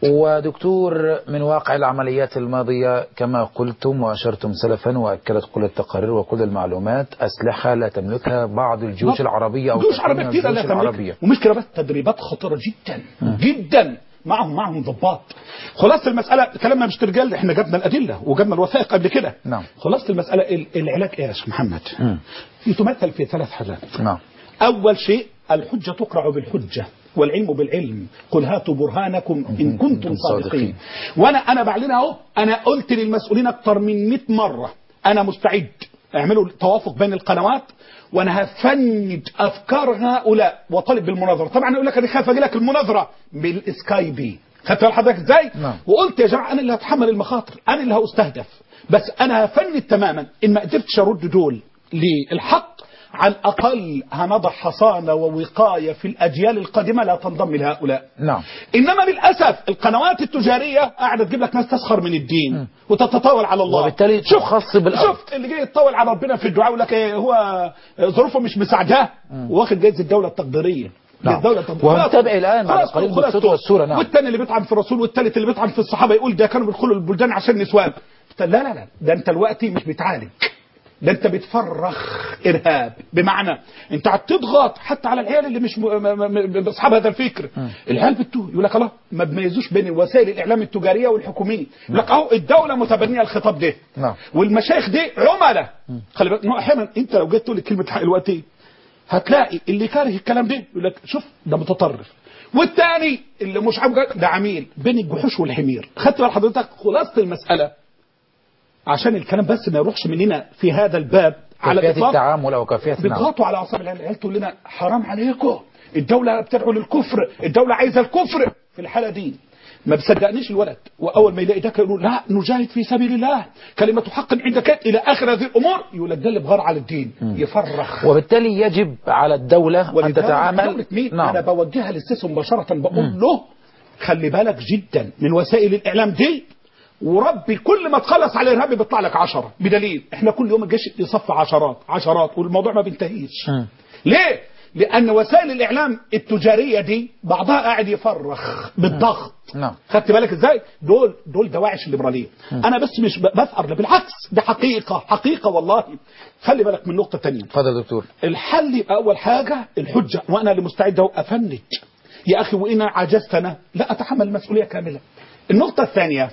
A: ودكتور من واقع العمليات الماضية كما قلتم وأشرتم سلفا وأكدت كل التقارير وكل المعلومات أسلحة لا تملكها بعض الجيوش العربية أو
B: جيوش
A: كثير
B: عربيه
A: من
B: كتير لا
A: الجيوش
B: تملك
A: العربية
B: ومش كده بس تدريبات خطيره جدا جدا معهم معهم ضباط خلاصة المسألة كلامنا مش ترجال احنا جبنا الأدلة وجبنا الوثائق قبل كده
A: نعم.
B: خلاصة المسألة ال- العلاج ايه يا شيخ محمد
A: مم.
B: يتمثل في ثلاث حاجات
A: نعم
B: أول شيء الحجة تقرع بالحجة والعلم بالعلم قل هاتوا برهانكم إن كنتم
A: صادقين.
B: صادقين وأنا أنا بعلنها أهو أنا قلت للمسؤولين أكثر من 100 مرة أنا مستعد اعملوا توافق بين القنوات وانا هفند افكار هؤلاء واطالب بالمناظره طبعا اقول لك انا خايف اجي لك المناظره بالسكايبي خدت بال حضرتك ازاي
A: نعم.
B: وقلت يا جماعه انا اللي هتحمل المخاطر انا اللي هستهدف بس انا هفند تماما ان ما قدرتش ارد دول للحق على الاقل هنضع حصانه ووقايه في الاجيال القادمه لا تنضم لهؤلاء
A: نعم
B: انما للاسف القنوات التجاريه قاعده تجيب لك ناس تسخر من الدين وتتطاول على الله
A: وبالتالي
B: شوف
A: تخص بالأرض.
B: شوف اللي جاي يتطاول على ربنا في الدعاء يقول لك ايه هو ظروفه مش مساعداه واخد جائزه الدوله التقديريه
A: نعم.
B: الدولة التقديرية.
A: ومتابع الآن بعد
B: خلاص،
A: قليل
B: خلاص،
A: بالصوت
B: خلاص.
A: والصورة، نعم.
B: والتاني اللي بيطعن في الرسول والتالت اللي بيطعن في الصحابه يقول ده كانوا بيدخلوا البلدان عشان نسوان لا لا لا ده انت دلوقتي مش بتعالج ده انت بتفرخ ارهاب بمعنى انت هتضغط حتى على العيال اللي مش م- م- م- اصحاب هذا الفكر العيال بتوه يقول لك الله ما بيميزوش بين وسائل الاعلام التجاريه والحكوميه يقول لك اهو الدوله متبنيه الخطاب ده
A: نعم.
B: والمشايخ دي عملاء خلي بالك ما هو احيانا انت لو جيت تقول لي كلمه حق دلوقتي هتلاقي اللي كاره الكلام ده يقول لك شوف ده متطرف والتاني اللي مش عاجبه ده عميل بين الجحوش والحمير خدت بال حضرتك خلاصه المساله عشان الكلام بس ما يروحش مننا في هذا الباب على
A: كيفية
B: الاطلاق
A: التعامل أو كيفية نعم
B: بيضغطوا على اعصاب العيال العيال تقول لنا حرام عليكم الدوله بتدعو للكفر الدوله عايزه الكفر في الحاله دي ما بصدقنيش الولد واول ما يلاقي ده يقول لا نجاهد في سبيل الله كلمه حق عندك الى اخر هذه الامور يقول لك ده اللي بغار على الدين يفرخ
A: وبالتالي يجب على الدولة أن
B: ولذلك
A: تتعامل
B: دولة مين؟
A: نعم
B: انا بوجهها للسيسي مباشره بقول له خلي بالك جدا من وسائل الاعلام دي وربي كل ما تخلص على الارهابي بيطلع لك عشرة بدليل احنا كل يوم الجيش يصفى عشرات عشرات والموضوع ما بينتهيش
A: مم.
B: ليه لان وسائل الاعلام التجاريه دي بعضها قاعد يفرخ بالضغط
A: نعم.
B: خدت بالك ازاي دول دول دواعش الليبراليه انا بس مش ب- بفقر لا بالعكس ده حقيقه حقيقه والله خلي بالك من نقطه تانية
A: تفضل دكتور
B: الحل يبقى اول حاجه الحجه وانا اللي مستعد اهو افند يا اخي وان عجزت انا لا اتحمل المسؤوليه كامله النقطه الثانيه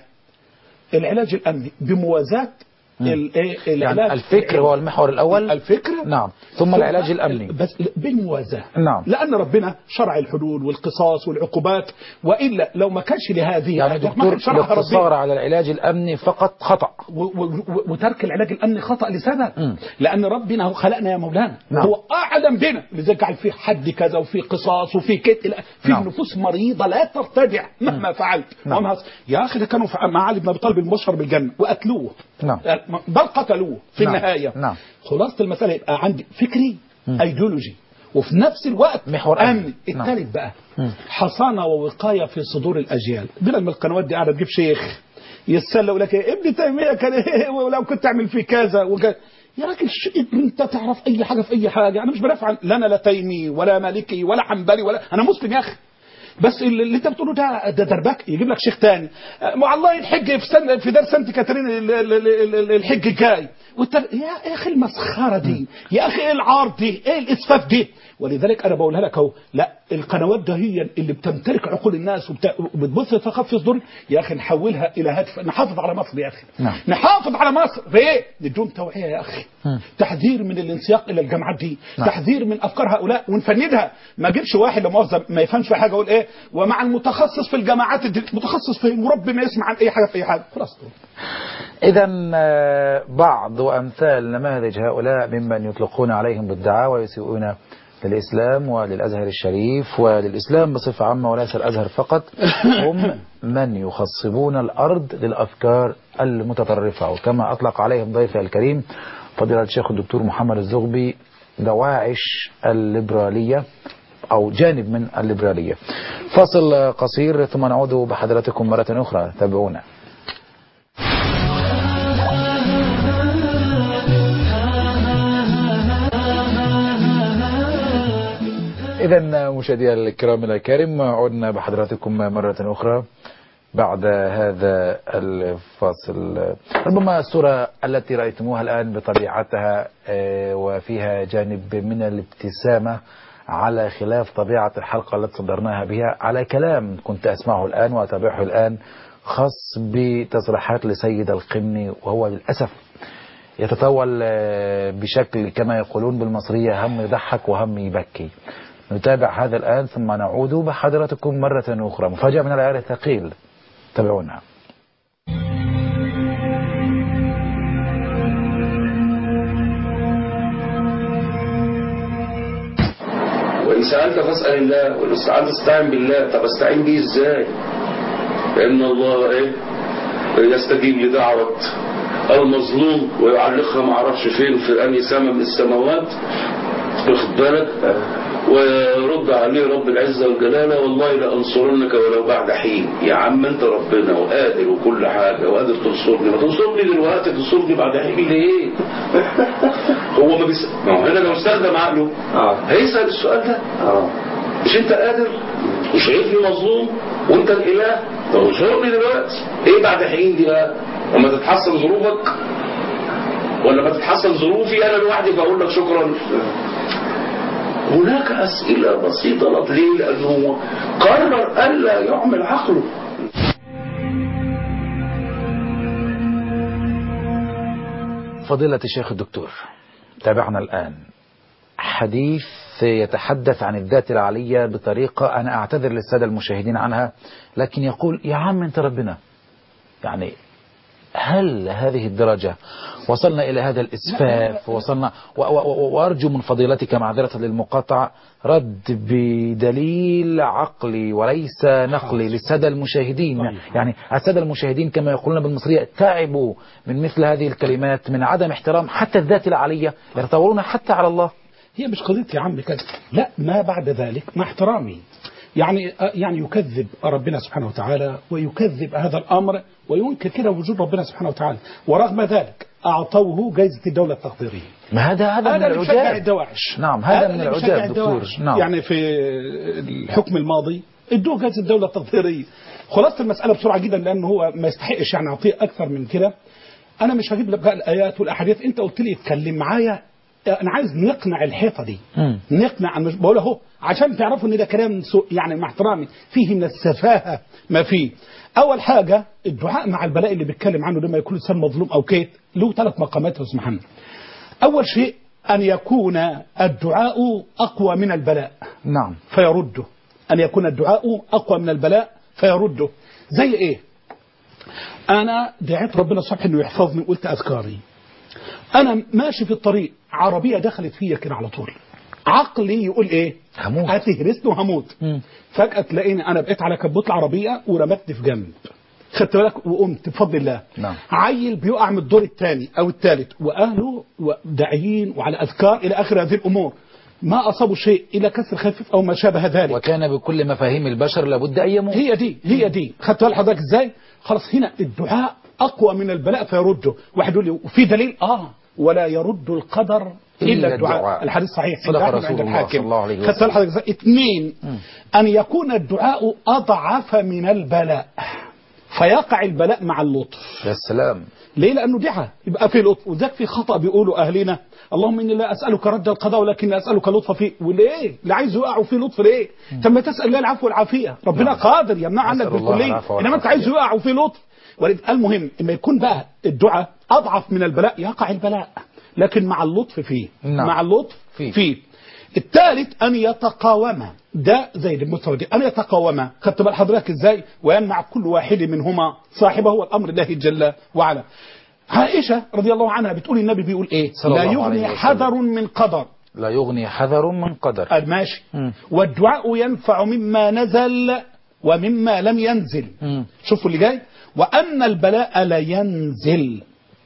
B: العلاج الامني بموازاه ال- إيه العلاج
A: يعني الفكر هو المحور الأول
B: الفكر
A: نعم ثم العلاج الأمني
B: بس بالموازاة
A: نعم.
B: لأن ربنا شرع الحدود والقصاص والعقوبات وإلا لو ما كانش لهذه
A: يعني
B: الأهداف ما
A: دكتور
B: كان شرعها
A: الاقتصار
B: ربنا.
A: على العلاج الأمني فقط خطأ
B: و- و- و- وترك العلاج الامني خطا لسبب
A: مم.
B: لان ربنا هو خلقنا يا مولانا
A: نعم.
B: هو اعلم بنا لذلك جعل فيه حد كذا وفي قصاص وفي كده إلى- في
A: نعم.
B: نفوس مريضه لا ترتدع مهما فعلت
A: نعم.
B: وما هص- يا اخي ده كانوا فع- مع علي بن ابي طالب المبشر بالجنه وقتلوه
A: نعم.
B: بل قتلوه في
A: نعم.
B: النهايه
A: نعم.
B: خلاصه المساله يبقى عندي فكري ايديولوجي وفي نفس الوقت
A: محور أمني.
B: امن
A: نعم.
B: الثالث بقى
A: مم.
B: حصانه ووقايه في صدور الاجيال بدل ما القنوات دي قاعده تجيب شيخ يتسلى يقول لك إيه، ابن تيميه كان إيه ولو كنت اعمل فيه كذا وكذا يا راجل ش... انت تعرف اي حاجه في اي حاجه انا مش بدافع عن لا انا لا تيمي ولا مالكي ولا حنبلي ولا انا مسلم يا اخي بس اللي اللي انت بتقوله ده ده دربك يجيب لك شيخ تاني مع الله الحج في سنة في دار سانت كاترين ال- ال- ال- ال- الحج الجاي والتر... يا اخي المسخره دي يا اخي ايه العار دي ايه الاسفاف دي ولذلك انا بقولها لك اهو لا القنوات ده هي اللي بتمتلك عقول الناس وبت... وبتبث الثقافه في صدور يا اخي نحولها الى هدف نحافظ على مصر يا اخي
A: نعم.
B: نحافظ على مصر في ايه بدون توعيه يا اخي
A: مم.
B: تحذير من الانسياق الى الجامعات دي
A: نعم.
B: تحذير من افكار هؤلاء ونفندها ما اجيبش واحد لا مؤاخذه ما يفهمش في حاجه اقول ايه ومع المتخصص في الجامعات الدين متخصص في ورب ما يسمع عن اي حاجه في اي حاجه خلاص
A: إذا آه، بعض وأمثال نماذج هؤلاء ممن يطلقون عليهم بالدعاوى ويسيئون للإسلام وللأزهر الشريف وللإسلام بصفة عامة وليس الأزهر فقط هم من يخصبون الأرض للأفكار المتطرفة وكما أطلق عليهم ضيفي الكريم فضيلة الشيخ الدكتور محمد الزغبي دواعش الليبرالية أو جانب من الليبرالية فاصل قصير ثم نعود بحضراتكم مرة أخرى تابعونا إذا مشاهدينا الكرام الأكارم عدنا بحضراتكم مرة أخرى بعد هذا الفاصل ربما الصورة التي رأيتموها الآن بطبيعتها آه، وفيها جانب من الابتسامة على خلاف طبيعة الحلقة التي صدرناها بها على كلام كنت أسمعه الآن وأتابعه الآن خاص بتصريحات لسيد القمني وهو للأسف يتطاول آه، بشكل كما يقولون بالمصرية هم يضحك وهم يبكي نتابع هذا الآن ثم نعود بحضراتكم مرة أخرى مفاجأة من العيار الثقيل تابعونا
C: وإن سألت فاسأل الله وإن استعنت استعن بالله طب استعين بيه ازاي لأن الله إيه يستجيب لدعوة المظلوم ويعلقها ما اعرفش فين في أنهي سماء من السماوات واخد بالك ويرد عليه رب العزة والجلالة والله لأنصرنك ولو بعد حين يا عم انت ربنا وقادر وكل حاجة وقادر تنصرني ما تنصرني دلوقتي تنصرني بعد حين ليه هو ما بيس... ما هو هنا لو استخدم عقله
D: آه.
C: هيسأل السؤال ده
D: اه
C: مش انت قادر وشايفني مظلوم وانت الاله طب انصرني دلوقتي ايه بعد حين دي بقى لما تتحسن ظروفك ولا ما تتحسن ظروفي انا لوحدي فاقول لك شكرا هناك اسئله بسيطه ليه لانه قرر الا يعمل عقله
A: فضيلة الشيخ الدكتور تابعنا الآن حديث يتحدث عن الذات العلية بطريقة أنا أعتذر للسادة المشاهدين عنها لكن يقول يا عم أنت ربنا يعني هل هذه الدرجة وصلنا إلى هذا الإسفاف وصلنا و- و- و- وأرجو من فضيلتك معذرة للمقاطعة رد بدليل عقلي وليس نقلي للسادة المشاهدين يعني السادة المشاهدين كما يقولون بالمصرية تعبوا من مثل هذه الكلمات من عدم احترام حتى الذات العلية يتطاولون حتى على الله
B: هي مش قضية يا عم كذا لا ما بعد ذلك مع احترامي يعني يعني يكذب ربنا سبحانه وتعالى ويكذب هذا الأمر وينكر كده وجود ربنا سبحانه وتعالى ورغم ذلك أعطوه جائزة الدولة التقديرية
A: ما هذا هذا من
B: هذا اللي بيشجع
A: العجاب
B: الدواعش
A: نعم هذا من
B: اللي بيشجع
A: العجاب دكتور
B: الدواعش.
A: نعم
B: يعني في الحكم الماضي ادوه جائزة الدولة التقديرية خلاصة المسألة بسرعة جدا لأن هو ما يستحقش يعني أعطيه أكثر من كده أنا مش هجيب لك بقى الآيات والأحاديث أنت قلت لي اتكلم معايا أنا عايز نقنع الحيطة دي
A: مم.
B: نقنع مش بقول اهو عشان تعرفوا ان ده كلام سوء يعني مع احترامي فيه من السفاهه ما فيه اول حاجه الدعاء مع البلاء اللي بيتكلم عنه لما يكون انسان مظلوم او كيت له ثلاث مقامات يا استاذ محمد اول شيء ان يكون الدعاء اقوى من البلاء
A: نعم
B: فيرده أن يكون الدعاء أقوى من البلاء فيرده زي إيه أنا دعيت ربنا الصبح أنه يحفظني وقلت أذكاري أنا ماشي في الطريق عربية دخلت فيا كده على طول عقلي يقول إيه
A: هموت.
B: هتهرسني وهموت
A: مم.
B: فجأة تلاقيني أنا بقيت على كبوت العربية ورمتني في جنب خدت بالك وقمت بفضل الله
A: نعم.
B: عيل بيقع من الدور الثاني او الثالث واهله داعيين وعلى اذكار الى اخر هذه الامور ما اصابوا شيء الا كسر خفيف او ما شابه ذلك
A: وكان بكل مفاهيم البشر لابد أن يموت
B: هي دي هي دي خدت بال حضرتك ازاي خلاص هنا الدعاء اقوى من البلاء فيرده واحد يقول لي وفي دليل اه ولا يرد القدر الا,
A: إلا
B: الدعاء.
A: الدعاء.
B: الحديث صحيح
A: صدق
B: عند أحمد
A: رسول
B: عند
A: الله
B: الحاكم.
A: صلى الله عليه
B: خدت بال
A: وسلم.
B: حضرتك ازاي اثنين ان يكون الدعاء اضعف من البلاء فيقع البلاء مع اللطف
A: يا سلام
B: ليه لانه دعاء يبقى في لطف وذاك في خطا بيقولوا اهلنا اللهم اني لا اسالك رد القضاء ولكن اسالك لطف فيه وليه لا عايز يقع في لطف ليه طب ما تسال الله العفو والعافيه ربنا
A: نعم.
B: قادر يمنع عنك
A: نسأل الله
B: بالكليه
A: العفو
B: انما انت
A: والعافية.
B: عايز يقع وفي لطف ولذلك المهم اما يكون بقى الدعاء اضعف من البلاء يقع البلاء لكن مع اللطف فيه
A: نعم.
B: مع اللطف
A: فيه.
B: فيه الثالث ان يتقاوما ده زي المستوى دي ان يتقاوما خدت بال حضرتك ازاي ويمنع كل واحد منهما صاحبه هو الامر الله جل وعلا عائشه رضي الله عنها بتقول النبي بيقول ايه
A: صلى
B: لا
A: الله
B: يغني
A: عليه وسلم.
B: حذر من قدر
A: لا يغني حذر من قدر
B: قال ماشي
A: مم.
B: والدعاء ينفع مما نزل ومما لم ينزل
A: مم.
B: شوفوا اللي جاي وأن البلاء لا ينزل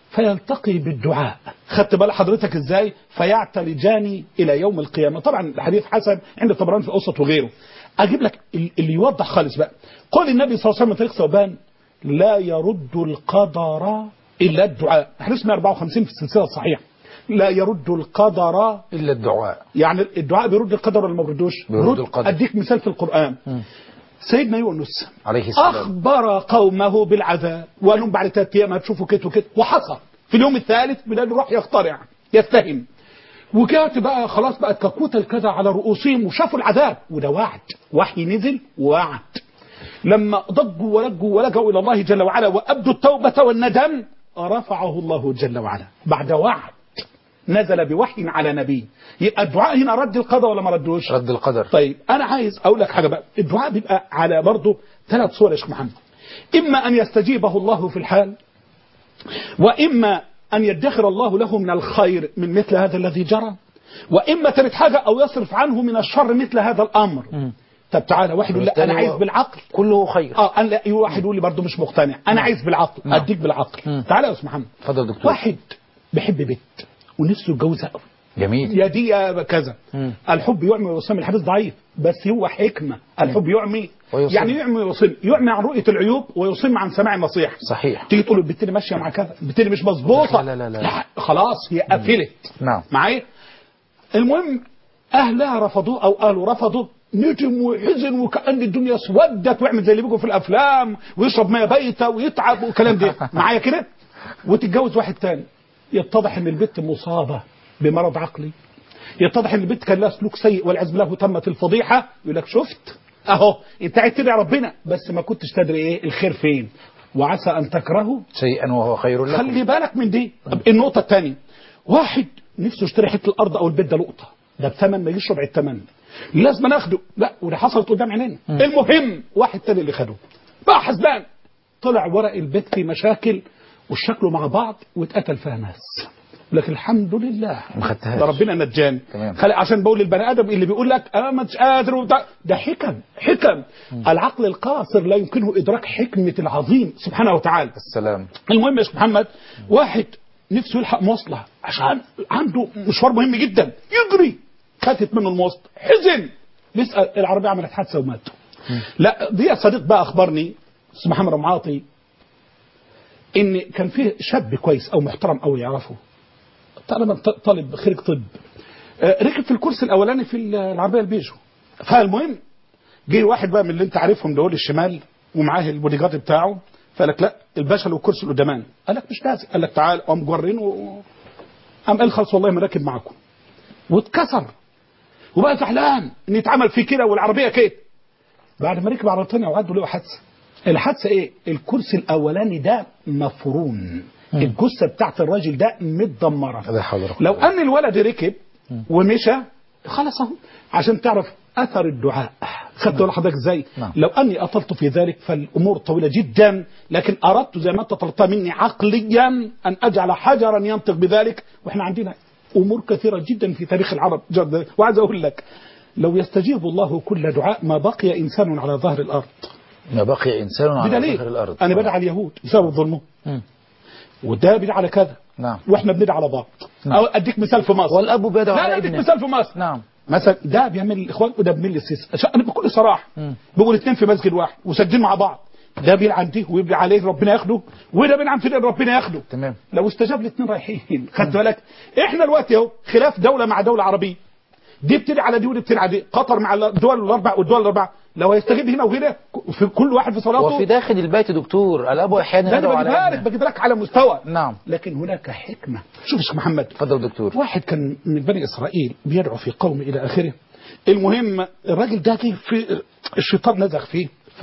B: فيلتقي بالدعاء خدت بال حضرتك ازاي فيعتلجان الى يوم القيامه طبعا الحديث حسن عند الطبراني في الاوسط وغيره اجيب لك ال- اللي يوضح خالص بقى قول النبي صلى الله عليه وسلم في طريق ثوبان لا يرد القدر الا الدعاء حديث 154 في السلسله الصحيحه لا يرد القدر
A: إلا الدعاء
B: يعني الدعاء بيرد القدر ولا ما بيردوش
A: بيرد
B: رد.
A: القدر.
B: اديك مثال في القران سيدنا يونس
A: عليه السلام
B: أخبر قومه بالعذاب وقال لهم بعد ثلاث أيام هتشوفوا كده وكده وحصل في اليوم الثالث بلاد راح يخترع يتهم وكانت بقى خلاص بقت ككوت الكذا على رؤوسهم وشافوا العذاب وده وعد وحي نزل ووعد لما ضجوا ولجوا ولجوا إلى الله جل وعلا وأبدوا التوبة والندم رفعه الله جل وعلا بعد وعد نزل بوحي على نبي يبقى الدعاء هنا رد القضاء ولا ما ردوش
A: رد القدر
B: طيب انا عايز اقول لك حاجه بقى الدعاء بيبقى على برضه ثلاث صور يا شيخ محمد اما ان يستجيبه الله في الحال واما ان يدخر الله له من الخير من مثل هذا الذي جرى واما ثالث حاجه او يصرف عنه من الشر مثل هذا الامر طب تعالى واحد يقول لا انا
A: وبالتالي
B: عايز
A: هو-
B: بالعقل
A: كله خير
B: اه انا لا واحد يقول لي برضه مش مقتنع انا عايز بالعقل
A: نعم.
B: اديك بالعقل
A: مم.
B: تعالى يا استاذ محمد
A: اتفضل دكتور
B: واحد بيحب بنت ونفسه يتجوزها قوي
A: جميل
B: يا دي يا كذا
A: مم.
B: الحب يعمي ويصم الحديث ضعيف بس هو حكمة الحب يعمي
A: ويصم.
B: يعني يعمي ويصم يعمي عن رؤية العيوب ويصم عن سماع النصيحة
A: صحيح
B: تيجي تقول البت اللي ماشيه مع كذا البت اللي مش مظبوطه
A: لا- لا- لا- لا.
B: لا خلاص هي قفلت
A: نعم
B: معايا المهم اهلها رفضوه او قالوا رفضوا ندم وحزن وكأن الدنيا اسودت ويعمل زي اللي بيجوا في الافلام ويشرب ميه بايته ويتعب والكلام ده معايا كده وتتجوز واحد تاني يتضح ان البت مصابه بمرض عقلي يتضح ان البت كان لها سلوك سيء والعياذ بالله وتمت الفضيحه يقول لك شفت اهو انت عايز تدعي ربنا بس ما كنتش تدري ايه الخير فين وعسى ان تكرهوا
A: شيئا وهو خير لكم
B: خلي بالك من دي طب النقطة الثانية واحد نفسه يشتري حتة الأرض أو البيت ده لقطة ده بثمن ما يجيش ربع الثمن لازم ناخده لا وده حصلت قدام عينينا المهم واحد تاني اللي خده بقى حسبان طلع ورق البيت فيه مشاكل وشكلوا مع بعض واتقتل فيها ناس لكن الحمد لله
A: ما خدتهاش.
B: ده ربنا نجاني
A: تمام.
B: خلي عشان بقول للبني ادم اللي بيقول لك انا مش قادر وبتاع ده حكم حكم العقل القاصر لا يمكنه ادراك حكمه العظيم سبحانه وتعالى
A: السلام
B: المهم يا شيخ محمد واحد نفسه يلحق مواصلة عشان عنده مشوار مهم جدا يجري فاتت منه المواصلة حزن بيسأل العربية عملت حادثة ومات لا دي صديق بقى أخبرني اسمه محمد أبو معاطي إن كان فيه شاب كويس أو محترم أو يعرفه طالما ط- طالب خريج طب آه، ركب في الكرسي الأولاني في العربية البيجو فالمهم جه واحد بقى من اللي انت عارفهم دول الشمال ومعاه البودي جارد بتاعه فقال لك لا الباشا له الكرسي القدامان قال لك مش لازم قال لك تعال قام جرين و قام قال خلاص والله ما راكب معاكم واتكسر وبقى زعلان ان يتعمل فيه كده والعربيه كده بعد ما ركب عربيه ثانيه وعدوا له حادثه الحادثه ايه الكرسي الاولاني ده مفرون الجثه بتاعت الراجل ده متدمره
A: لا حول ولا قوة
B: لو
A: إلا
B: ان الولد ركب ومشى خلاص اهو عشان تعرف اثر الدعاء خدت ولا حضرتك ازاي
A: نعم.
B: لو اني اطلت في ذلك فالامور طويله جدا لكن اردت زي ما انت طلبتها مني عقليا ان اجعل حجرا ينطق بذلك واحنا عندنا امور كثيره جدا في تاريخ العرب جد وعايز اقول لك لو يستجيب الله كل دعاء ما بقي انسان على ظهر الارض
A: ما بقي إنسان على
B: بدليل
A: ظهر الأرض
B: انا بدعي على اليهود بسبب ظلمهم
A: مم.
B: وده بدعي على كذا
A: نعم
B: واحنا بندعي على بعض أو اديك مثال في مصر
A: والأب بيدعو
B: لا
A: على
B: لا اديك
A: ابنه
B: مثال في مصر
A: نعم
B: مثلا ده بيعمل الاخوان وده بيعمل السيس عشان انا بكل صراحه
A: مم.
B: بيقول اثنين في مسجد واحد وسجلين مع بعض ده بيلعن دي ويبلع عليه ربنا ياخده وده بيلعن في ده ربنا ياخده
A: تمام
B: لو استجاب الاثنين رايحين خدت بالك احنا دلوقتي اهو خلاف دوله مع دوله عربيه دي بتدعي على دي ودي بتدعي على دي قطر مع الدول الاربع والدول الاربع لو هيستجيب هنا وهنا في كل واحد في صلاته
A: وفي داخل البيت دكتور الأب أحيانا
B: ده
A: يدعو
B: انا
A: على
B: بجيبها لك
A: ابنه
B: بجيب لك على مستوى
A: نعم
B: لكن هناك حكمه شوف يا شيخ محمد
A: تفضل دكتور
B: واحد كان من بني اسرائيل بيدعو في قوم الى اخره المهم الراجل ده جه في الشيطان نزغ فيه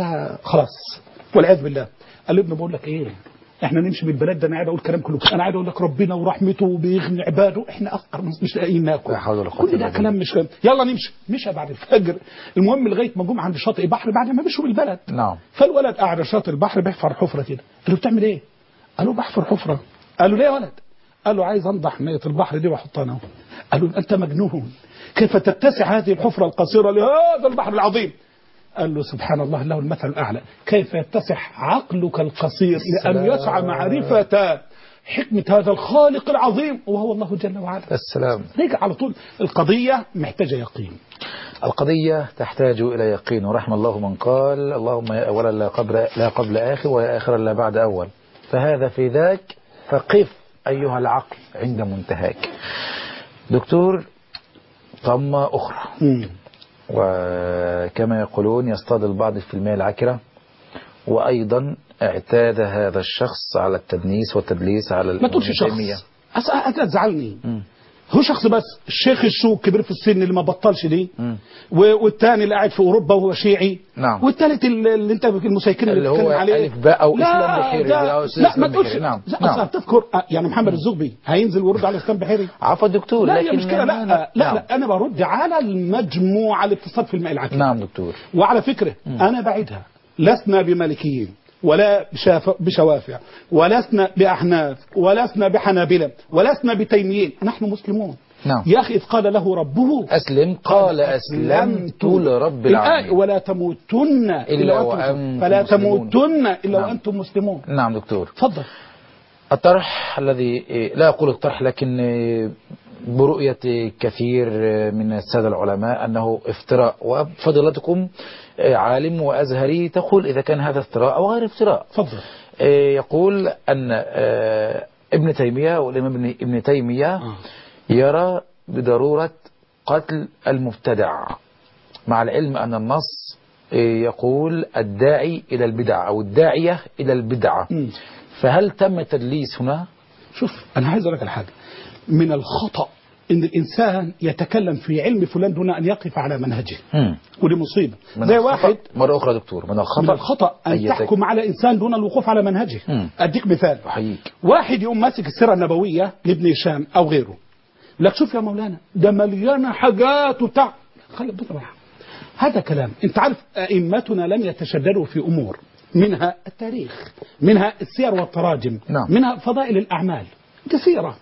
B: فخلاص والعياذ بالله قال له ابني بقول لك ايه احنا نمشي من البلد ده انا قاعد اقول كلام كله انا قاعد اقول لك ربنا ورحمته بيغني عباده احنا افقر ناس مش لاقيين ناكل
A: لا حول ولا قوة
B: كل
A: إلا
B: ده
A: بالله.
B: كلام مش كلام يلا نمشي مشى بعد الفجر المهم لغايه ما جم عند شاطئ بحر بعد ما مشوا من البلد
A: نعم
B: فالولد قاعد على شاطئ البحر بيحفر حفره كده قال له بتعمل ايه؟ قال له بحفر حفره قال له ليه يا ولد؟ قال له عايز انضح ميه البحر دي واحطها انا قال له انت مجنون كيف تتسع هذه الحفره القصيره لهذا البحر العظيم؟ قال له سبحان الله له المثل الاعلى كيف يتسع عقلك القصير لان
A: سلام.
B: يسعى معرفه حكمة هذا الخالق العظيم وهو الله جل وعلا
A: السلام
B: رجع على طول القضية محتاجة يقين
A: القضية تحتاج إلى يقين ورحم الله من قال اللهم يا أولا لا قبل, لا قبل آخر ويا آخرا لا بعد أول فهذا في ذاك فقف أيها العقل عند منتهاك دكتور طمة أخرى
B: مم.
A: وكما يقولون يصطاد البعض في الماء العكرة وأيضا اعتاد هذا الشخص على التدنيس والتدليس على
B: ما تقولش
A: ابن تيمية.
B: شخص أس- هتزعلني
A: مم.
B: هو شخص بس الشيخ الشوك كبير في السن اللي ما بطلش دي
A: مم.
B: و- والتاني اللي قاعد في اوروبا وهو شيعي
A: نعم.
B: والتالت اللي اللي انت المسيكين اللي
A: اللي هو
B: بتتكلم عليه
A: ألف باء أو
B: لا،
A: إسلام بحيري
B: ده-
A: أو إسلام
B: لا ما تقولش
A: بحيري. نعم.
B: لا
A: نعم.
B: أصل تذكر آه، يعني محمد الزغبي هينزل ويرد على اسلام بحيري
A: عفوا دكتور
B: لا
A: لكن
B: هي مشكله لا لا,
A: نعم.
B: لا انا برد على المجموعه اللي بتصاب في الماء العكري
A: نعم دكتور
B: وعلى فكرة أنا بعدها لسنا بمالكيين ولا بشاف- بشوافع ولسنا بأحناف ولسنا بحنابلة ولسنا بتيميين نحن مسلمون
A: نعم.
B: يا أخي إذ قال له ربه
A: أسلم قال أسلمت لرب
B: الآية
A: العالمين
B: ولا تموتن إلا
A: وأنتم
B: وأنتم فلا
A: مسلمون.
B: تموتن إلا
A: نعم.
B: وأنتم مسلمون
A: نعم دكتور
B: تفضل
A: الطرح الذي لا أقول الطرح لكن برؤية كثير من السادة العلماء أنه افتراء وفضيلتكم عالم وأزهري تقول إذا كان هذا افتراء أو غير افتراء
B: تفضل
A: يقول أن ابن تيمية والإمام ابن- ابن تيمية
B: آه.
A: يرى بضرورة قتل المبتدع مع العلم أن النص يقول الداعي إلى البدع أو الداعية إلى البدعة
B: مم.
A: فهل تم تدليس هنا؟
B: شوف أنا عايز أقول لك على حاجة من الخطأ إن الإنسان يتكلم في علم فلان دون أن يقف على منهجه
A: مم.
B: ودي مصيبة
A: من
B: زي
A: الخطأ-
B: واحد
A: مرة أخرى دكتور من الخطأ
B: من الخطأ أن
A: أن يتك-
B: تحكم على إنسان دون الوقوف على منهجه
A: مم.
B: أديك مثال
A: أحييك
B: واحد يقوم ماسك السيرة النبوية لابن هشام أو غيره لك شوف يا مولانا ده مليانة حاجات وبتاع خلي بص بقى. هذا كلام انت عارف أئمتنا لم يتشددوا في أمور منها التاريخ منها السير والتراجم
A: نعم.
B: منها فضائل الأعمال كثيرة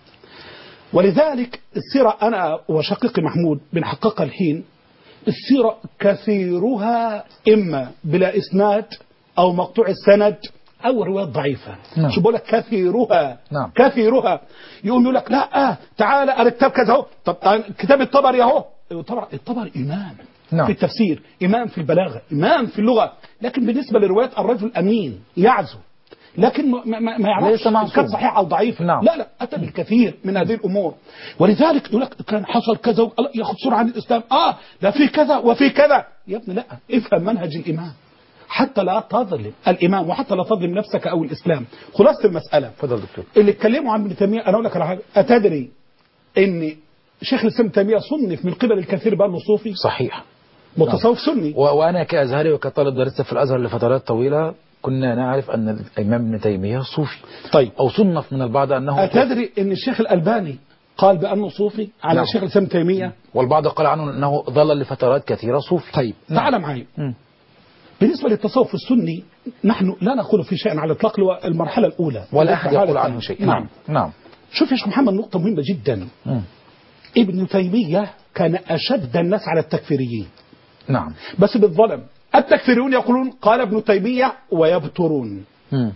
B: ولذلك السيرة أنا وشقيقي محمود بنحققها الحين السيرة كثيرها إما بلا إسناد أو مقطوع السند أو روايات ضعيفة
A: نعم.
B: شو بقول لك كثيرها
A: نعم.
B: كثيرها يقوم يقول لك لا آه تعالى أنا كتاب كذا أهو طب آه، كتاب الطبري أهو الطبري الطبري إمام
A: نعم.
B: في التفسير إمام في البلاغة إمام في اللغة لكن بالنسبة لروايات الرجل أمين يعزو لكن ما, ما, ما يعرفش
A: ليس معصوم.
B: إن كانت صحيحة أو ضعيفة
A: نعم.
B: لا لا أتى بالكثير من هذه الأمور ولذلك يقول لك كان حصل كذا و- الله ياخذ صورة عن الإسلام آه ده في كذا وفي كذا يا ابني لا افهم منهج الإمام حتى لا تظلم الإمام وحتى لا تظلم نفسك أو الإسلام خلاصة المسألة
A: تفضل دكتور
B: اللي اتكلموا عن ابن تيمية أنا أقول لك على حاجة أتدري إن شيخ الإسلام ابن تيمية صنف من قبل الكثير بأنه صوفي
A: صحيح
B: متصوف سني
A: و- وأنا كأزهري وكطالب درست في الأزهر لفترات طويلة كنا نعرف أن الإمام ابن تيمية صوفي
B: طيب
A: أو صنف من البعض أنه
B: أتدري إن الشيخ الألباني قال بأنه صوفي على
A: نعم.
B: شيخ الإسلام ابن تيمية
A: والبعض قال عنه أنه ظل لفترات كثيرة صوفي
B: طيب
A: نعم.
B: تعال معي
A: مم.
B: بالنسبة للتصوف السني نحن لا نقول في شيء على الإطلاق اللي هو المرحلة الأولى
A: ولا أحد
B: المرحلة
A: يقول عنه
B: الثانية.
A: شيء
B: نعم
A: نعم
B: شوف يا شيخ محمد نقطة مهمة جدا
A: مم.
B: ابن تيمية كان أشد الناس على التكفيريين
A: نعم
B: بس بالظلم التكفيريون يقولون قال ابن تيمية ويبترون
A: مم.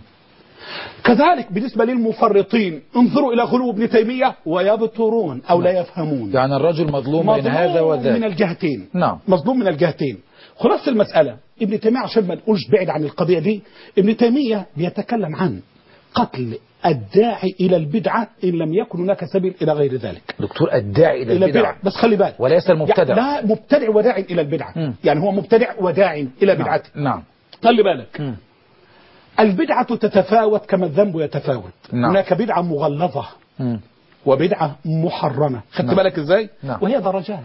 B: كذلك بالنسبة للمفرطين انظروا إلى غلو ابن تيمية ويبترون أو لا يفهمون
A: يعني الرجل مظلوم بين هذا
B: مظلوم من
A: وذاك
B: الجهتين
A: نعم.
B: مظلوم من الجهتين خلاصة المسألة ابن تيمية عشان ما نقولش بعيد عن القضية دي ابن تيمية بيتكلم عن قتل الداعي إلى البدعة إن لم يكن هناك سبيل إلى غير ذلك
A: دكتور الداعي إلى
B: إلى
A: البدع
B: البدع بس خلي بالك
A: وليس المبتدع.
B: يعني لا مبتدع وداع إلى البدعة
A: مم.
B: يعني هو مبتدع وداع إلى
A: نعم.
B: بدعته
A: نعم
B: خلي بالك
A: مم.
B: البدعة تتفاوت كما الذنب يتفاوت
A: نعم.
B: هناك بدعة مغلظة
A: مم.
B: وبدعة محرمة خدت
A: نعم.
B: بالك ازاي
A: نعم.
B: وهي درجات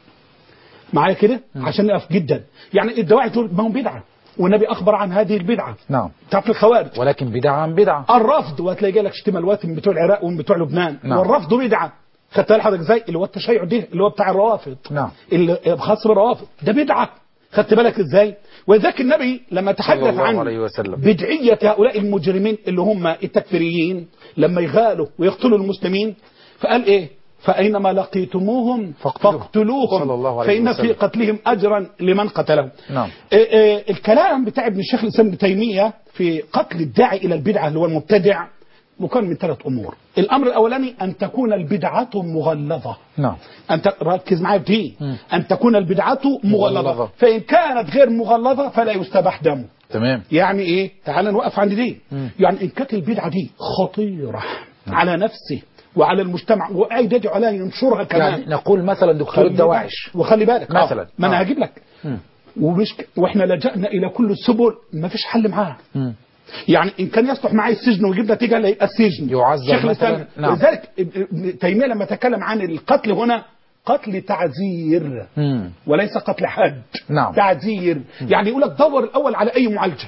B: معايا كده عشان نقف جدا يعني الدواعي تقول ما هو بدعة والنبي أخبر عن هذه البدعة
A: نعم
B: تعرف الخوارج
A: ولكن بدعة عن بدعة
B: الرفض وهتلاقي جالك شتيمة الوقت من بتوع العراق ومن بتوع لبنان
A: نعم.
B: والرفض بدعة خدت بالك حضرتك ازاي اللي هو التشيع ده اللي هو بتاع الروافض
A: نعم.
B: اللي خاص بالروافض ده بدعة خدت بالك ازاي وذاك النبي لما
A: صلى
B: تحدث
A: الله
B: عن
A: عليه وسلم.
B: بدعية هؤلاء المجرمين اللي هم التكفيريين لما يغالوا ويقتلوا المسلمين فقال ايه فأينما لقيتموهم
A: فاقتلوهم.
B: فاقتلوهم
A: صلى الله عليه
B: فإن
A: وسلم.
B: في قتلهم أجرا لمن قتلهم
A: نعم.
B: إيه إيه الكلام بتاع ابن الشيخ الإسلام ابن تيمية في قتل الداعي إلى البدعة اللي هو المبتدع مكون من ثلاث امور الامر الاولاني ان تكون البدعه مغلظه
A: نعم
B: أن ت- ركز معايا في دي
A: مم.
B: أن تكون البدعة
A: مغلظة.
B: مغلظة فإن كانت غير مغلظة فلا يستباح دمه
A: تمام
B: يعني إيه تعال نوقف عند دي
A: مم.
B: يعني إن كانت البدعة دي خطيرة على نفسه وعلى المجتمع وقاعد يدعو عليها ينشرها كمان
A: يعني نقول مثلا دكتور
B: خلي
A: الدواعش
B: بالك- وخلي بالك آه،
A: مثلاً.
B: ما
A: آه.
B: أنا هجيب لك
A: مم.
B: ومش ك- واحنا لجأنا إلى كل السبل ما فيش حل معاها
A: مم.
B: يعني ان كان يصلح معي السجن ويجيب نتيجه لا يبقى السجن
A: يعذب
B: شيخ الاسلام
A: مثلاً؟ نعم.
B: لذلك ابن تيميه لما تكلم عن القتل هنا قتل تعزير
A: مم.
B: وليس قتل حد
A: نعم.
B: تعزير يعني يقول لك دور الاول على اي معالجه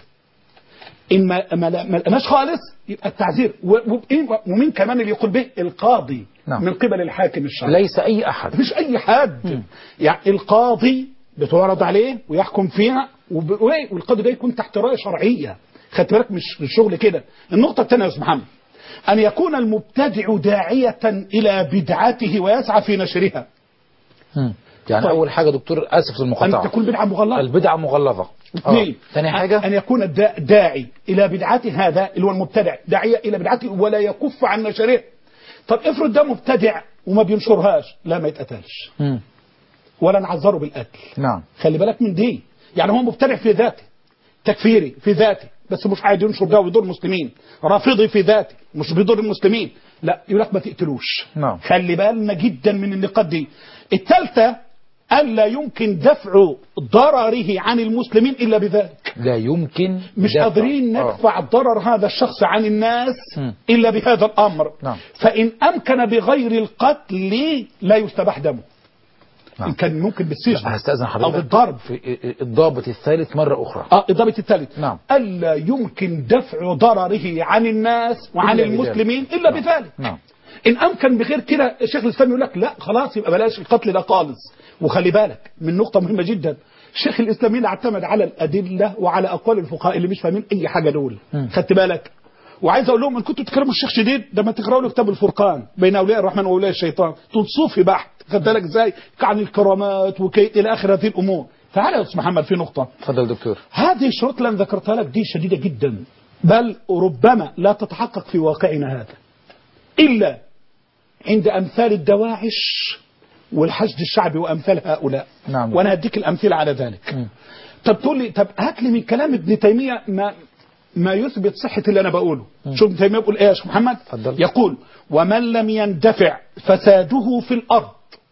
B: ان ما ما لا- ما لقناش خالص يبقى التعزير و- وإيه- ومين كمان اللي يقول به القاضي
A: نعم.
B: من قبل الحاكم الشرعي
A: ليس أي أحد
B: مفيش اي حد يعني القاضي بتعرض عليه ويحكم فيها وب- وإيه؟ والقاضي ده يكون تحت رايه شرعيه خدت بالك مش الشغل كده النقطه الثانيه يا استاذ محمد ان يكون المبتدع داعيه الى بدعته ويسعى في نشرها
A: مم. يعني
B: طيب.
A: أول حاجة دكتور آسف
B: ان
A: المقاطعة
B: تكون بدعه مغلظه
A: البدعة مغلظة
B: اثنين
A: آه. ثاني حاجة
B: ان يكون الدا- داعي الى بدعته هذا اللي هو المبتدع داعيه الى بدعته ولا يكف عن نشرها طب افرض ده مبتدع وما بينشرهاش لا ما يتقتلش
A: مم.
B: ولا نعذره بالقتل
A: نعم
B: خلي بالك من دي يعني هو مبتدع في ذاته تكفيري في ذاته بس مش عايز ينشر ده ويضر المسلمين رافضي في ذاته مش بيضر المسلمين لا يقول لك ما تقتلوش
A: نعم.
B: خلي بالنا جدا من النقاط دي الثالثه ألا يمكن دفع ضرره عن المسلمين إلا بذلك
A: لا يمكن
B: مش
A: دفع.
B: قادرين
A: آه.
B: ندفع ضرر هذا الشخص عن الناس
A: مم.
B: إلا بهذا الأمر
A: نعم.
B: فإن أمكن بغير القتل لا يستباح دمه
A: نعم.
B: إن كان ممكن بالسجن
A: هستأذن
B: أو
A: حضرتك
B: بالضرب
A: في الضابط الثالث مرة أخرى
B: اه الضابط الثالث
A: نعم.
B: الا يمكن دفع ضرره عن الناس وعن
A: إلا بذلك.
B: المسلمين الا
A: نعم.
B: بذلك
A: نعم
B: ان امكن بغير كده الشيخ الاسلام يقول لك لا خلاص يبقى بلاش القتل ده خالص وخلي بالك من نقطه مهمه جدا الشيخ الاسلامي اعتمد على الادله وعلى اقوال الفقهاء اللي مش فاهمين اي حاجه دول
A: مم.
B: خدت بالك وعايز اقول لهم ان كنتوا تكرموا الشيخ شديد ده ما تقراوا له كتاب الفرقان بين اولياء الرحمن واولياء الشيطان دول صوفي بحت خدت بالك ازاي عن الكرامات وكي الى اخر هذه الامور تعالى يا استاذ محمد في نقطه
A: تفضل دكتور
B: هذه الشروط اللي انا ذكرتها لك دي شديده جدا بل ربما لا تتحقق في واقعنا هذا الا عند امثال الدواعش والحشد الشعبي وامثال هؤلاء
A: نعم.
B: وانا هديك الامثله على ذلك
A: مم.
B: طب تقول لي طب هات لي من كلام ابن تيميه ما ما يثبت صحه اللي انا بقوله شوف ابن تيميه بيقول ايه يا شيخ محمد
A: اتفضل.
B: يقول ومن لم يندفع فساده في الارض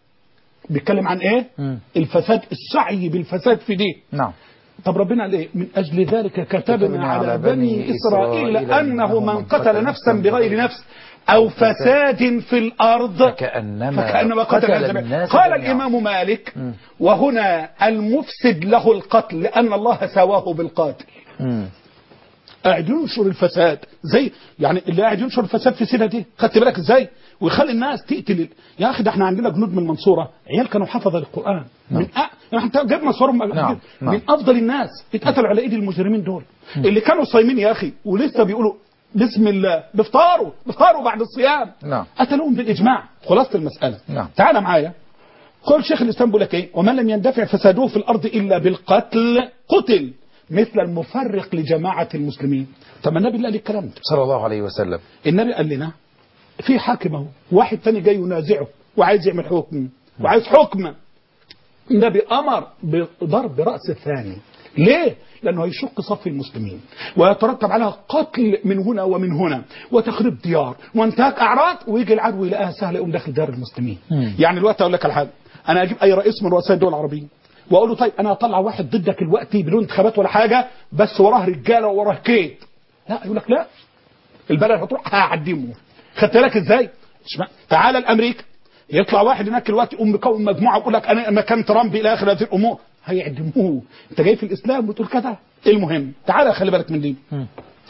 B: بيتكلم عن ايه
A: مم.
B: الفساد السعي بالفساد في دين
A: نعم
B: طب ربنا قال ايه من اجل ذلك كتبنا على بني اسرائيل انه من قتل نفسا بغير نفس او فساد في الارض
A: فكأنما
B: فكانما قتل
A: قتل
B: الناس
A: الناس
B: قال
A: جميعا.
B: الامام مالك
A: مم.
B: وهنا المفسد له القتل لان الله سواه بالقاتل
A: مم.
B: قاعد ينشر الفساد زي يعني اللي قاعد ينشر الفساد في سيرة دي خدت بالك ازاي ويخلي الناس تقتل ال- يا اخي ده احنا عندنا جنود من المنصوره عيال كانوا حفظه للقران من أ... يعني احنا جبنا صورهم
A: نعم،
B: من
A: نعم.
B: افضل الناس اتقتلوا على ايد المجرمين دول اللي كانوا صايمين يا اخي ولسه بيقولوا بسم الله بيفطروا بيفطروا بعد الصيام
A: نعم.
B: قتلوهم بالاجماع خلاصه المساله
A: نعم.
B: تعال معايا قول شيخ الاسلام بيقول لك ايه ومن لم يندفع فساده في الارض الا بالقتل قتل مثل المفرق لجماعه المسلمين طب ما النبي اللي قال الكلام ده
A: صلى الله عليه وسلم
B: النبي قال لنا في حاكم اهو واحد تاني جاي ينازعه وعايز يعمل حكم وعايز حكم النبي امر بضرب راس الثاني ليه؟ لانه هيشق صف المسلمين ويترتب عليها قتل من هنا ومن هنا وتخريب ديار وانتهاك اعراض ويجي العدو يلاقيها سهله يقوم داخل دار المسلمين
A: مم.
B: يعني الوقت اقول لك على حاجه انا اجيب اي رئيس من رؤساء الدول العربيه واقول له طيب انا هطلع واحد ضدك الوقت بدون انتخابات ولا حاجه بس وراه رجاله وراه كيد لا يقول لك لا البلد هتروح هعدمه خدت بالك ازاي؟ اسمع تعالى لامريكا يطلع واحد هناك الوقت يقوم مكون مجموعه ويقول لك انا مكان ترامب الى اخر هذه الامور هيعدموه انت جاي في الاسلام وتقول كذا المهم تعالى خلي بالك من دي
A: مم.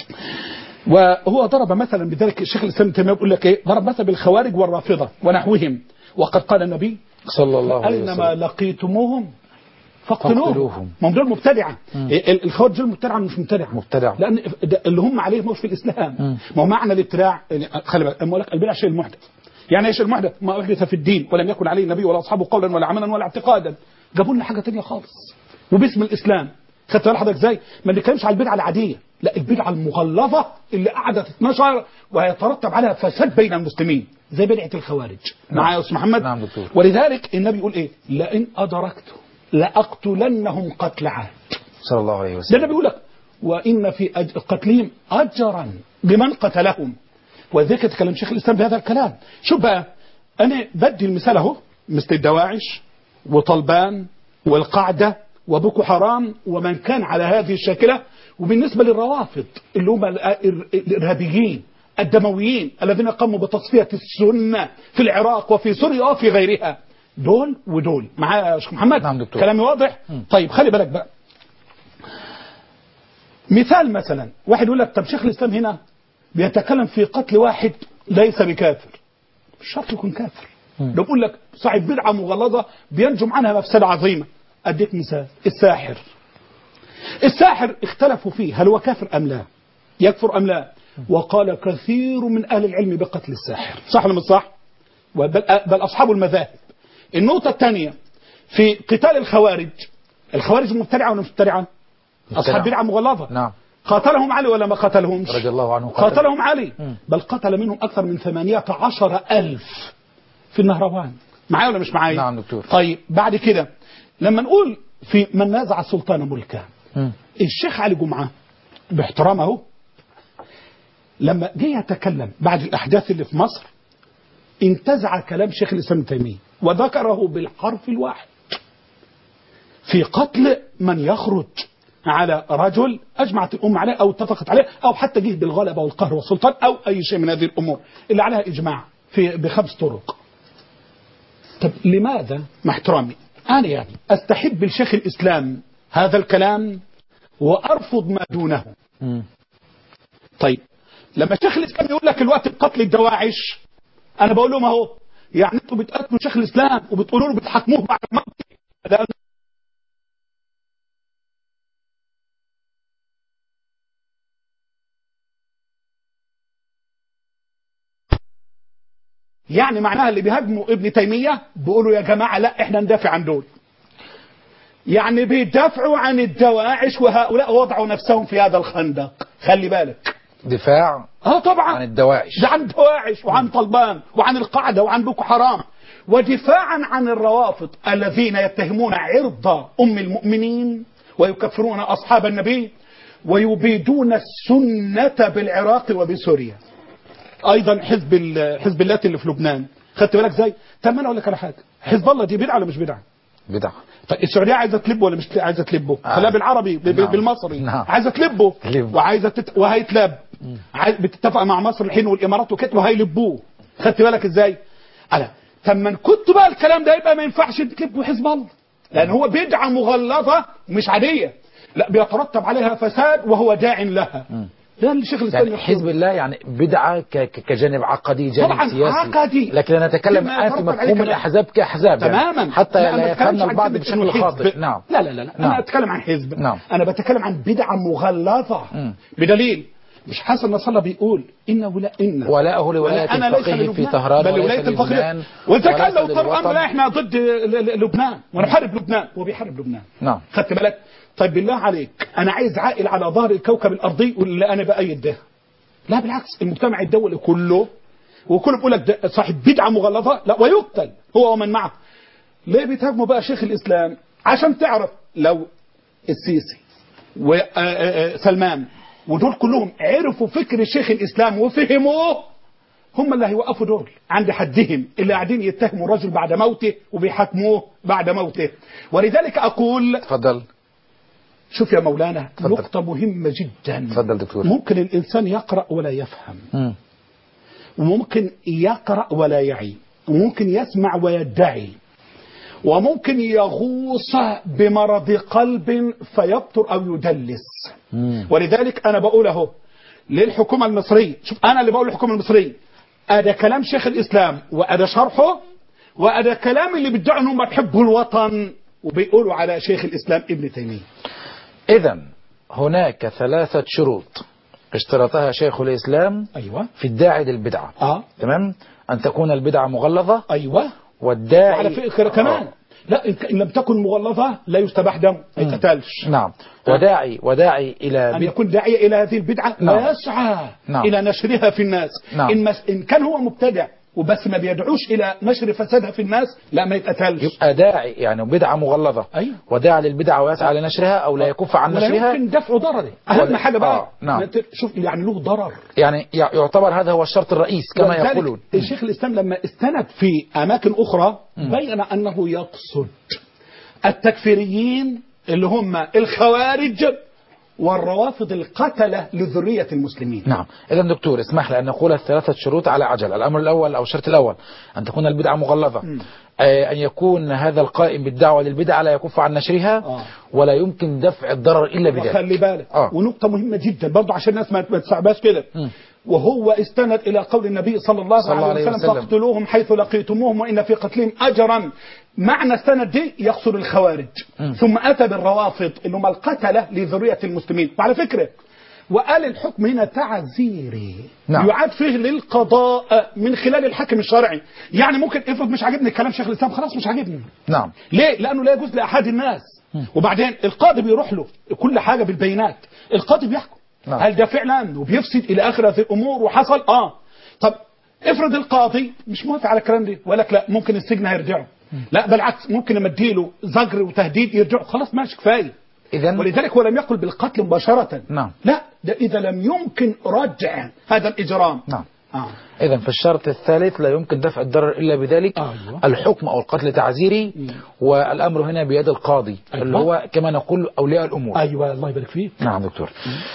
B: وهو ضرب مثلا بذلك الشيخ الاسلام ابن تيميه بيقول لك ايه ضرب مثلا بالخوارج والرافضه ونحوهم وقد قال النبي
A: صلى الله عليه
B: اينما
A: وسلم
B: لقيتموهم فاقتلوهم
A: فاقتلوهم.
B: ما هم دول مبتدعه ال- الخوارج دول مبتدعه مش مبتدعه
A: مبتدع.
B: لان ده اللي هم عليه مش في الاسلام
A: مم.
B: ما هو معنى الابتداع يعني خلي بالك اما اقول لك البدع شيء المحدث يعني ايش المحدث ما احدث في الدين ولم يكن عليه النبي ولا اصحابه قولا ولا عملا ولا اعتقادا جابوا لنا حاجه ثانيه خالص وباسم الاسلام خدت بال حضرتك ازاي ما بنتكلمش على البدعه العاديه لا البدعة المغلظة اللي قعدت 12 ويترتب عليها فساد بين المسلمين زي بدعة الخوارج معايا يا أستاذ محمد
A: نعم دكتور.
B: ولذلك النبي يقول إيه لئن أدركته لأقتلنهم قتل عاد
A: صلى الله عليه
B: ده
A: وسلم
B: النبي يقول لك وإن في أج- قتلهم أجرا لمن قتلهم وذلك يتكلم شيخ الإسلام بهذا الكلام شوف بقى أنا بدي المثال أهو مثل الدواعش وطلبان والقعدة وبوكو حرام ومن كان على هذه الشاكلة وبالنسبة للروافض اللي هم الإر- الإرهابيين الدمويين الذين قاموا بتصفية السنة في العراق وفي سوريا وفي غيرها دول ودول معايا يا شيخ محمد
A: نعم دكتور.
B: كلامي واضح طيب خلي بالك بقى مثال مثلا واحد يقول لك طب شيخ الاسلام هنا بيتكلم في قتل واحد ليس بكافر مش شرط يكون كافر ده بقول لك صاحب بدعه مغلظه بينجم عنها مفسده عظيمه اديك مثال الساحر الساحر اختلفوا فيه هل هو كافر ام لا يكفر ام لا وقال كثير من اهل العلم بقتل الساحر صح ولا مش صح وبل بل اصحاب المذاهب النقطه الثانيه في قتال الخوارج الخوارج مبتدعه ولا مش مبتدعه اصحاب بدعه مغلظه
A: نعم
B: قاتلهم علي ولا ما قتلهمش
A: رضي الله عنه قتل.
B: قاتلهم علي
A: مم.
B: بل قتل منهم أكثر من ثمانية عشر ألف في النهروان معايا ولا مش معايا
A: نعم دكتور.
B: طيب بعد كده لما نقول في من نازع السلطان ملكا
A: مم.
B: الشيخ علي جمعة باحترامه لما جه يتكلم بعد الأحداث اللي في مصر انتزع كلام شيخ الإسلام ابن تيمية وذكره بالحرف الواحد في قتل من يخرج على رجل أجمعت الأمة عليه أو اتفقت عليه أو حتى جه بالغلبة والقهر والسلطان أو أي شيء من هذه الأمور اللي عليها إجماع في بخمس طرق طب لماذا مع احترامي أنا يعني أستحب لشيخ الإسلام هذا الكلام وأرفض ما دونه
A: مم.
B: طيب لما شيخ الإسلام يقول لك الوقت بقتل الدواعش أنا بقول لهم أهو يعني أنتوا بتقتلوا شيخ الإسلام وبتقولوا له بتحاكموه بعد موته ده يعني معناها اللي بيهاجموا ابن تيمية بيقولوا يا جماعة لا احنا ندافع عن دول يعني بيدافعوا عن الدواعش وهؤلاء وضعوا نفسهم في هذا الخندق خلي بالك
A: دفاع
B: اه طبعا
A: عن الدواعش
B: ده عن دواعش وعن طلبان وعن القاعدة وعن بوكو حرام ودفاعا عن الروافض الذين يتهمون عرض أم المؤمنين ويكفرون أصحاب النبي ويبيدون السنة بالعراق وبسوريا أيضا حزب ال- حزب الله اللي في لبنان خدت بالك زي طب ما انا اقول لك على حاجه حزب الله دي بدعه ولا مش بدعه؟
A: بدعة
B: طيب السعوديه عايزه تلبه ولا مش عايزه تلبه؟
A: آه.
B: خليها بالعربي ب- ب-
A: نعم.
B: بالمصري
A: نعم.
B: عايزه تلبه
A: تلبه.
B: وعايزه تت... وهيتلب عايز... بتتفق مع مصر الحين والامارات وكده وهيلبوه خدت بالك ازاي؟ على طب ما إن كنت بقى الكلام ده يبقى ما ينفعش تلبوا حزب الله لان هو بدعه مغلظه ومش عاديه لا بيترتب عليها فساد وهو داع لها ده اللي شيخ الاسلام
A: يعني
B: يقصده.
A: حزب الله يعني بدعة ك- ك- كجانب عقدي جانب
B: طبعاً
A: سياسي
B: عقدي.
A: لكن أنا أتكلم
B: لما
A: الآن في
B: يترتب عليه
A: مفهوم
B: كمان.
A: الأحزاب كأحزاب يعني
B: تماما
A: حتى
B: لا،
A: لا
B: ما بتكلمش
A: يفهمنا
B: عن
A: البعض
B: كلمة
A: بشكل
B: إنه
A: خاطئ
B: حزب.
A: نعم
B: لا لا لا, لا.
A: نعم.
B: انا اتكلم عن حزب
A: نعم.
B: انا بتكلم عن بدعه مغلظه
A: مم.
B: بدليل مش حسن نصر الله بيقول انه لا ان
A: ولاءه لولاية
B: أنا ليس
A: الفقيه في
B: للبنان،
A: طهران
B: بل
A: وليس
B: ولاية الفقيه
A: للبنان
B: وإذا كان
A: وليس
B: لو طرقان
A: للوطن.
B: لا احنا ضد ل- ل- لبنان ونحارب لبنان هو بيحارب لبنان
A: نعم
B: خدت بالك طيب بالله عليك انا عايز عائل على ظهر الكوكب الارضي واللي انا بايد ده لا بالعكس المجتمع الدولي كله وكله بيقول لك ده صاحب بدعه مغلظه لا ويقتل هو ومن معه ليه بيتهاجموا بقى شيخ الاسلام عشان تعرف لو السيسي وسلمان ودول كلهم عرفوا فكر شيخ الاسلام وفهموه هم اللي هيوقفوا دول عند حدهم اللي قاعدين يتهموا الرجل بعد موته وبيحاكموه بعد موته ولذلك اقول
A: تفضل
B: شوف يا مولانا
A: تفضل.
B: نقطة مهمة جدا
A: تفضل دكتور.
B: ممكن الإنسان يقرأ ولا يفهم
A: مم.
B: وممكن يقرأ ولا يعي وممكن يسمع ويدعي وممكن يغوص بمرض قلب فيبطر أو يدلس
A: مم.
B: ولذلك أنا بقول أهو للحكومة المصرية شوف أنا اللي بقول للحكومة المصرية أدا كلام شيخ الإسلام وأدا شرحه وأدا كلام اللي بيدعوا أنهم بيحبوا الوطن وبيقولوا على شيخ الإسلام ابن تيمية
A: إذا هناك ثلاثة شروط اشترطها شيخ الإسلام
B: أيوة
A: في الداعي للبدعة
B: آه
A: تمام أن تكون البدعة مغلظة
B: أيوة
A: والداعي
B: وعلى فكرة كمان
A: آه.
B: لا إن ك- إن لم تكن مغلظة لا يستباح دم ما يتقتلش
A: نعم وداعي وداعي إلى
B: أن
A: بد...
B: يكون داعية إلى هذه البدعة
A: نعم.
B: ويسعى
A: نعم.
B: إلى نشرها في الناس
A: نعم.
B: إن, مس... إن كان هو مبتدع وبس ما بيدعوش إلى نشر فسادها في الناس لا ما يتقتلش
A: يبقى داعي يعني بدعة مغلظة
B: أيوة.
A: وداعي للبدعة ويسعى لنشرها أو لا يكف عن
B: ولا
A: نشرها
B: يمكن دفع ضرره أهم
A: ولا-
B: حاجة بقى
A: آه، نعم.
B: ما ت- شوف يعني له ضرر
A: يعني يع- يعتبر هذا هو الشرط الرئيس كما
B: ولذلك
A: يقولون
B: الشيخ الإسلام لما استند في أماكن أخرى بين أنه يقصد التكفيريين اللي هم الخوارج والروافض القتلة لذرية المسلمين
A: نعم إذا دكتور اسمح لي أن نقول الثلاثة شروط على عجل الأمر الأول أو الشرط الأول أن تكون البدعة مغلظة آه، أن يكون هذا القائم بالدعوة للبدعة لا يكف عن نشرها
B: آه.
A: ولا يمكن دفع الضرر إلا بذلك
B: وخلي بالك
A: آه.
B: ونقطة مهمة جدا برضه عشان الناس ما ما تستعباش كده وهو استند إلى قول النبي صلى الله,
A: صلى الله
B: عليه
A: عليه
B: وسلم
A: وسلم.
B: فاقتلوهم حيث لقيتموهم وإن في قتلهم أجرا معنى استند دي يقصد الخوارج ثم أتى بالروافض اللي هم القتلة لذرية المسلمين وعلى فكرة وقال الحكم هنا تعزيري
A: نعم.
B: يعاد فيه للقضاء من خلال الحكم الشرعي يعني ممكن افرض مش عاجبني كلام شيخ الإسلام خلاص مش عاجبني
A: نعم
B: ليه؟ لأنه لا يجوز لأحد الناس وبعدين القاضي بيروح له كل حاجة بالبينات القاضي بيحكم
A: نعم.
B: هل ده فعلا وبيفسد إلى آخر هذه الأمور وحصل آه طب افرض القاضي مش موافق على الكلام ده ولا لا ممكن السجن هيرجعه لا بالعكس ممكن امديله زجر وتهديد يرجعوا خلاص ماشي كفايه
A: إذا
B: ولذلك هو لم يقل بالقتل مباشرة
A: نعم.
B: لا ده إذا لم يمكن رجع هذا الإجرام
A: نعم
B: آه.
A: إذا في الشرط الثالث لا يمكن دفع الضرر إلا بذلك
B: أيوة.
A: الحكم أو القتل تعزيري والأمر هنا بيد القاضي
B: أيوة.
A: اللي هو كما نقول أولياء الأمور
B: أيوة الله يبارك فيك
A: نعم دكتور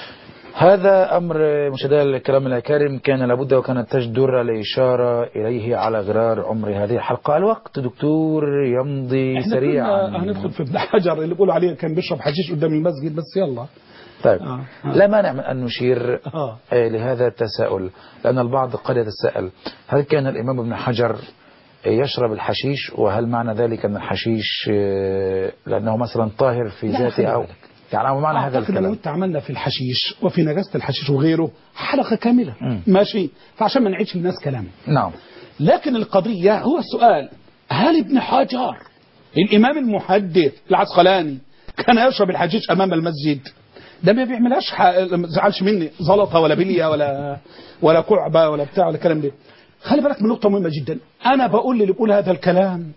A: هذا أمر مشاهدينا الكرام الأكارم كان لابد وكانت تجدر الإشارة إليه على غرار عمر هذه الحلقة الوقت دكتور يمضي
B: احنا
A: سريعا
B: كنا هندخل في ابن حجر اللي بيقولوا عليه كان بيشرب حشيش قدام المسجد بس يلا
A: طيب
B: آه. آه.
A: لا مانع من أن نشير
B: آه.
A: آه، لهذا التساؤل لأن البعض قد يتساءل هل كان الإمام ابن حجر آه، يشرب الحشيش وهل معنى ذلك أن الحشيش آه، لأنه مثلا طاهر في
B: لا،
A: ذاته
B: خلي
A: أو
B: بالك.
A: يعني أو معنى هذا
B: أعتقد لو
A: الكلام
B: انت عملنا في الحشيش وفي نجاسة الحشيش وغيره حلقة كاملة
A: مم.
B: ماشي فعشان ما نعيدش الناس كلام
A: نعم
B: لكن القضية هو السؤال هل ابن حجر الإمام المحدث العسقلاني كان يشرب الحشيش أمام المسجد ده ما بيعملهاش ح- ما تزعلش مني زلطة ولا بلية ولا ولا كعبة ولا بتاع ولا الكلام ده خلي بالك من نقطة مهمة جدا أنا بقول للي بيقول هذا الكلام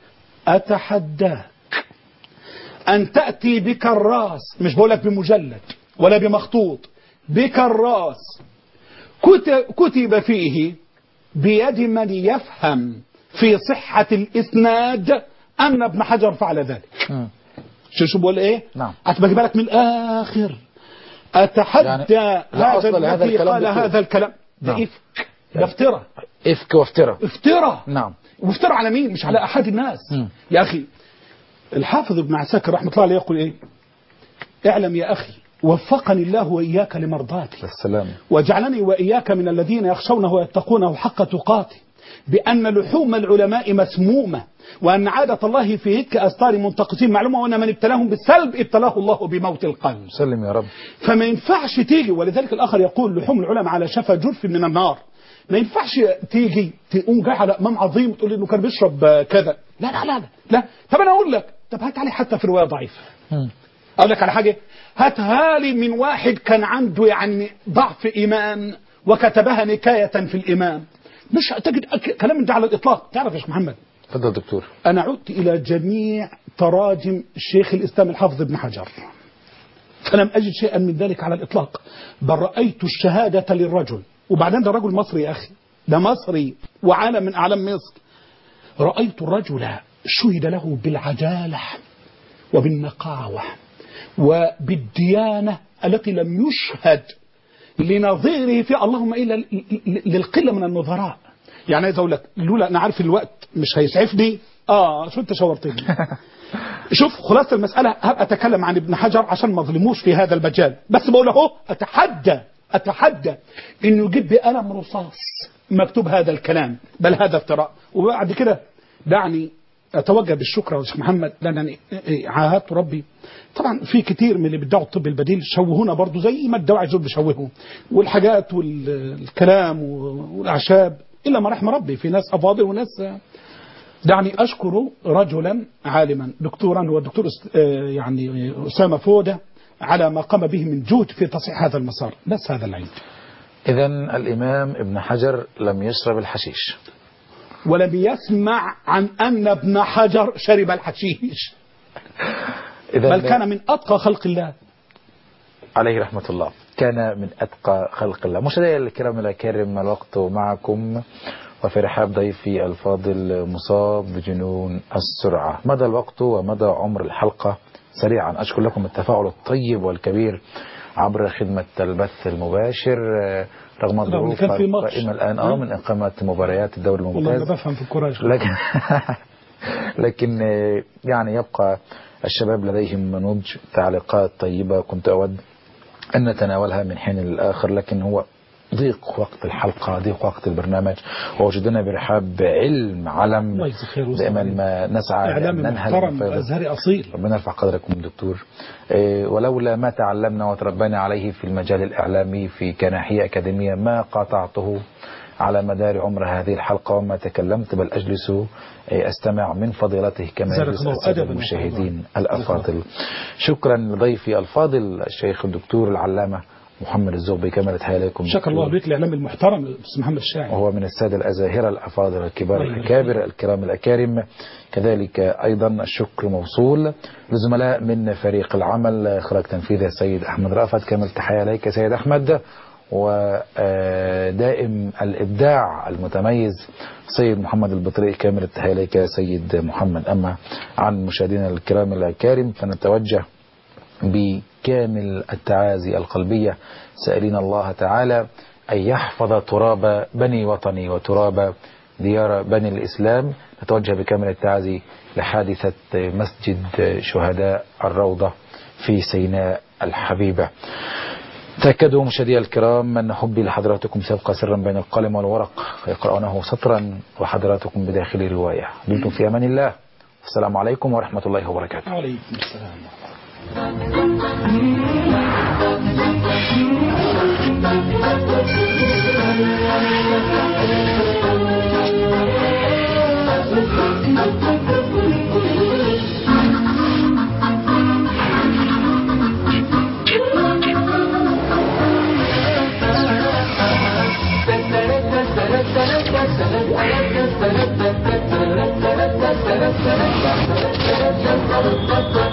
B: أتحداك أن تأتي بكراس مش بقولك بمجلد ولا بمخطوط بكراس كت- كتب فيه بيد من يفهم في صحة الإسناد أن ابن حجر فعل ذلك
A: مم.
B: شو شو بقول إيه
A: نعم.
B: أتبقى بالك من الآخر أتحدى
A: يعني لا
B: هذا
A: أصل لهذا
B: الذي
A: الكلام
B: قال
A: دكتور.
B: هذا الكلام ده
A: نعم.
B: إفك ده افترى
A: إفك وافترى
B: افترى
A: نعم
B: وافترى على مين مش على أحد الناس
A: مم.
B: يا أخي الحافظ ابن عساكر رحمة الله عليه يقول إيه اعلم يا أخي وفقني الله وإياك لمرضاته
A: السلام
B: وجعلني وإياك من الذين يخشونه ويتقونه حق تقاته بأن لحوم العلماء مسمومة وأن عادة الله في هتك أستار منتقصين معلومة وأن من ابتلاهم بالسلب ابتلاه الله بموت القلب
A: سلم يا رب
B: فما ينفعش تيجي ولذلك الآخر يقول لحوم العلماء على شفا جرف من النار ما ينفعش تيجي تقوم جاي على إمام عظيم تقول إنه كان بيشرب آه، كذا لا لا لا لا, لا. طب أنا أقول لك طب هات علي حتى في رواية ضعيفة
A: مم.
B: اقول لك على حاجه هاتها لي من واحد كان عنده يعني ضعف ايمان وكتبها نكايه في الامام مش هتجد أك- كلام من ده على الاطلاق تعرف يا شيخ محمد
A: تفضل دكتور
B: انا عدت الى جميع تراجم شيخ الاسلام الحافظ ابن حجر فلم اجد شيئا من ذلك على الاطلاق بل رايت الشهاده للرجل وبعدين ده رجل مصري يا اخي ده مصري وعالم من اعلام مصر رايت الرجل شهد له بالعداله وبالنقاوة وبالديانة التي لم يشهد لنظيره في اللهم إلا ل- ل- للقلة من النظراء يعني عايز أقول لك لولا أنا عارف الوقت مش هيسعفني آه شو أنت شورتني شوف خلاصة المسألة هبقى أتكلم عن ابن حجر عشان ما اظلموش في هذا المجال بس بقول اهو أتحدى أتحدى إنه يجيب بقلم رصاص مكتوب هذا الكلام بل هذا افتراء وبعد كده دعني اتوجه بالشكر يا شيخ محمد لانني عاهدت ربي طبعا في كتير من اللي بيدعوا الطب البديل شوهونا برضو زي ما الدواعي دول بيشوهوا والحاجات والكلام والاعشاب الا ما رحم ربي في ناس افاضل وناس دعني أشكر رجلا عالما دكتورا هو الدكتور أس- آه، يعني أسامة فودة على ما قام به من جهد في تصحيح هذا المسار بس هذا العين
A: إذا الإمام ابن حجر لم يشرب الحشيش
B: ولم يسمع عن أن ابن حجر شرب الحشيش
A: إذا
B: بل كان من أتقى خلق الله
A: عليه رحمة الله كان من أتقى خلق الله مشاهدينا الكرام الأكارم الوقت معكم وفي رحاب ضيفي الفاضل مصاب بجنون السرعة مدى الوقت ومدى عمر الحلقة سريعا أشكر لكم التفاعل الطيب والكبير عبر خدمة البث المباشر آه، رغم
B: رغم
A: الظروف
B: كان في ماتش.
A: القائمة الآن آه من إقامة مباريات الدوري
B: والله
A: الممتاز
B: أنا بفهم في الكوراج
A: لكن لكن آه، يعني يبقى الشباب لديهم نضج تعليقات طيبة كنت أود أن نتناولها من حين للآخر لكن هو ضيق وقت الحلقة ضيق وقت البرنامج ووجدنا برحاب علم علم
B: الله يجزيك خير ويسلمك.
A: دائما ما نسعى
B: إعلامي
A: لأن ننهل
B: محترم
A: من فيض
B: أزهري أصيل
A: ربنا يرفع قدركم دكتور إيه، ولولا ما تعلمنا وتربينا عليه في المجال الإعلامي في كناحية أكاديمية ما قاطعته على مدار عمر هذه الحلقة وما تكلمت بل أجلس إيه، أستمع من فضيلته كما
B: جزاك
A: يجلس
B: الله
A: السادة
B: أدباً
A: المشاهدين الأفاضل شكرا لضيفي الفاضل الشيخ الدكتور العلامة محمد الزغبي كما تحيا لكم
B: شكر الله
A: دكتور.
B: لك الإعلام المحترم الأستاذ محمد الشاعر
A: وهو من السادة الأزاهرة الأفاضل الكبار
B: الله يبارك
A: الأكابر الكرام الأكارم كذلك أيضا الشكر موصول لزملاء من فريق العمل إخراج تنفيذي السيد أحمد رأفت كامل تحية إليك سيد أحمد ودائم الإبداع المتميز سيد محمد البطريق كامل التحية إليك سيد محمد أما عن مشاهدينا الكرام الأكارم فنتوجه بكامل التعازي القلبية سائلين الله تعالى أن يحفظ تراب بني وطني وتراب ديار بني الإسلام نتوجه بكامل التعازي لحادثة مسجد شهداء الروضة في سيناء الحبيبة تأكدوا مشاهدي الكرام أن حبي لحضراتكم سيبقى سرا بين القلم والورق يقرأونه سطرا وحضراتكم بداخل رواية دمتم في أمان الله السلام عليكم ورحمة الله وبركاته
B: عليكم السلام
D: Thank you.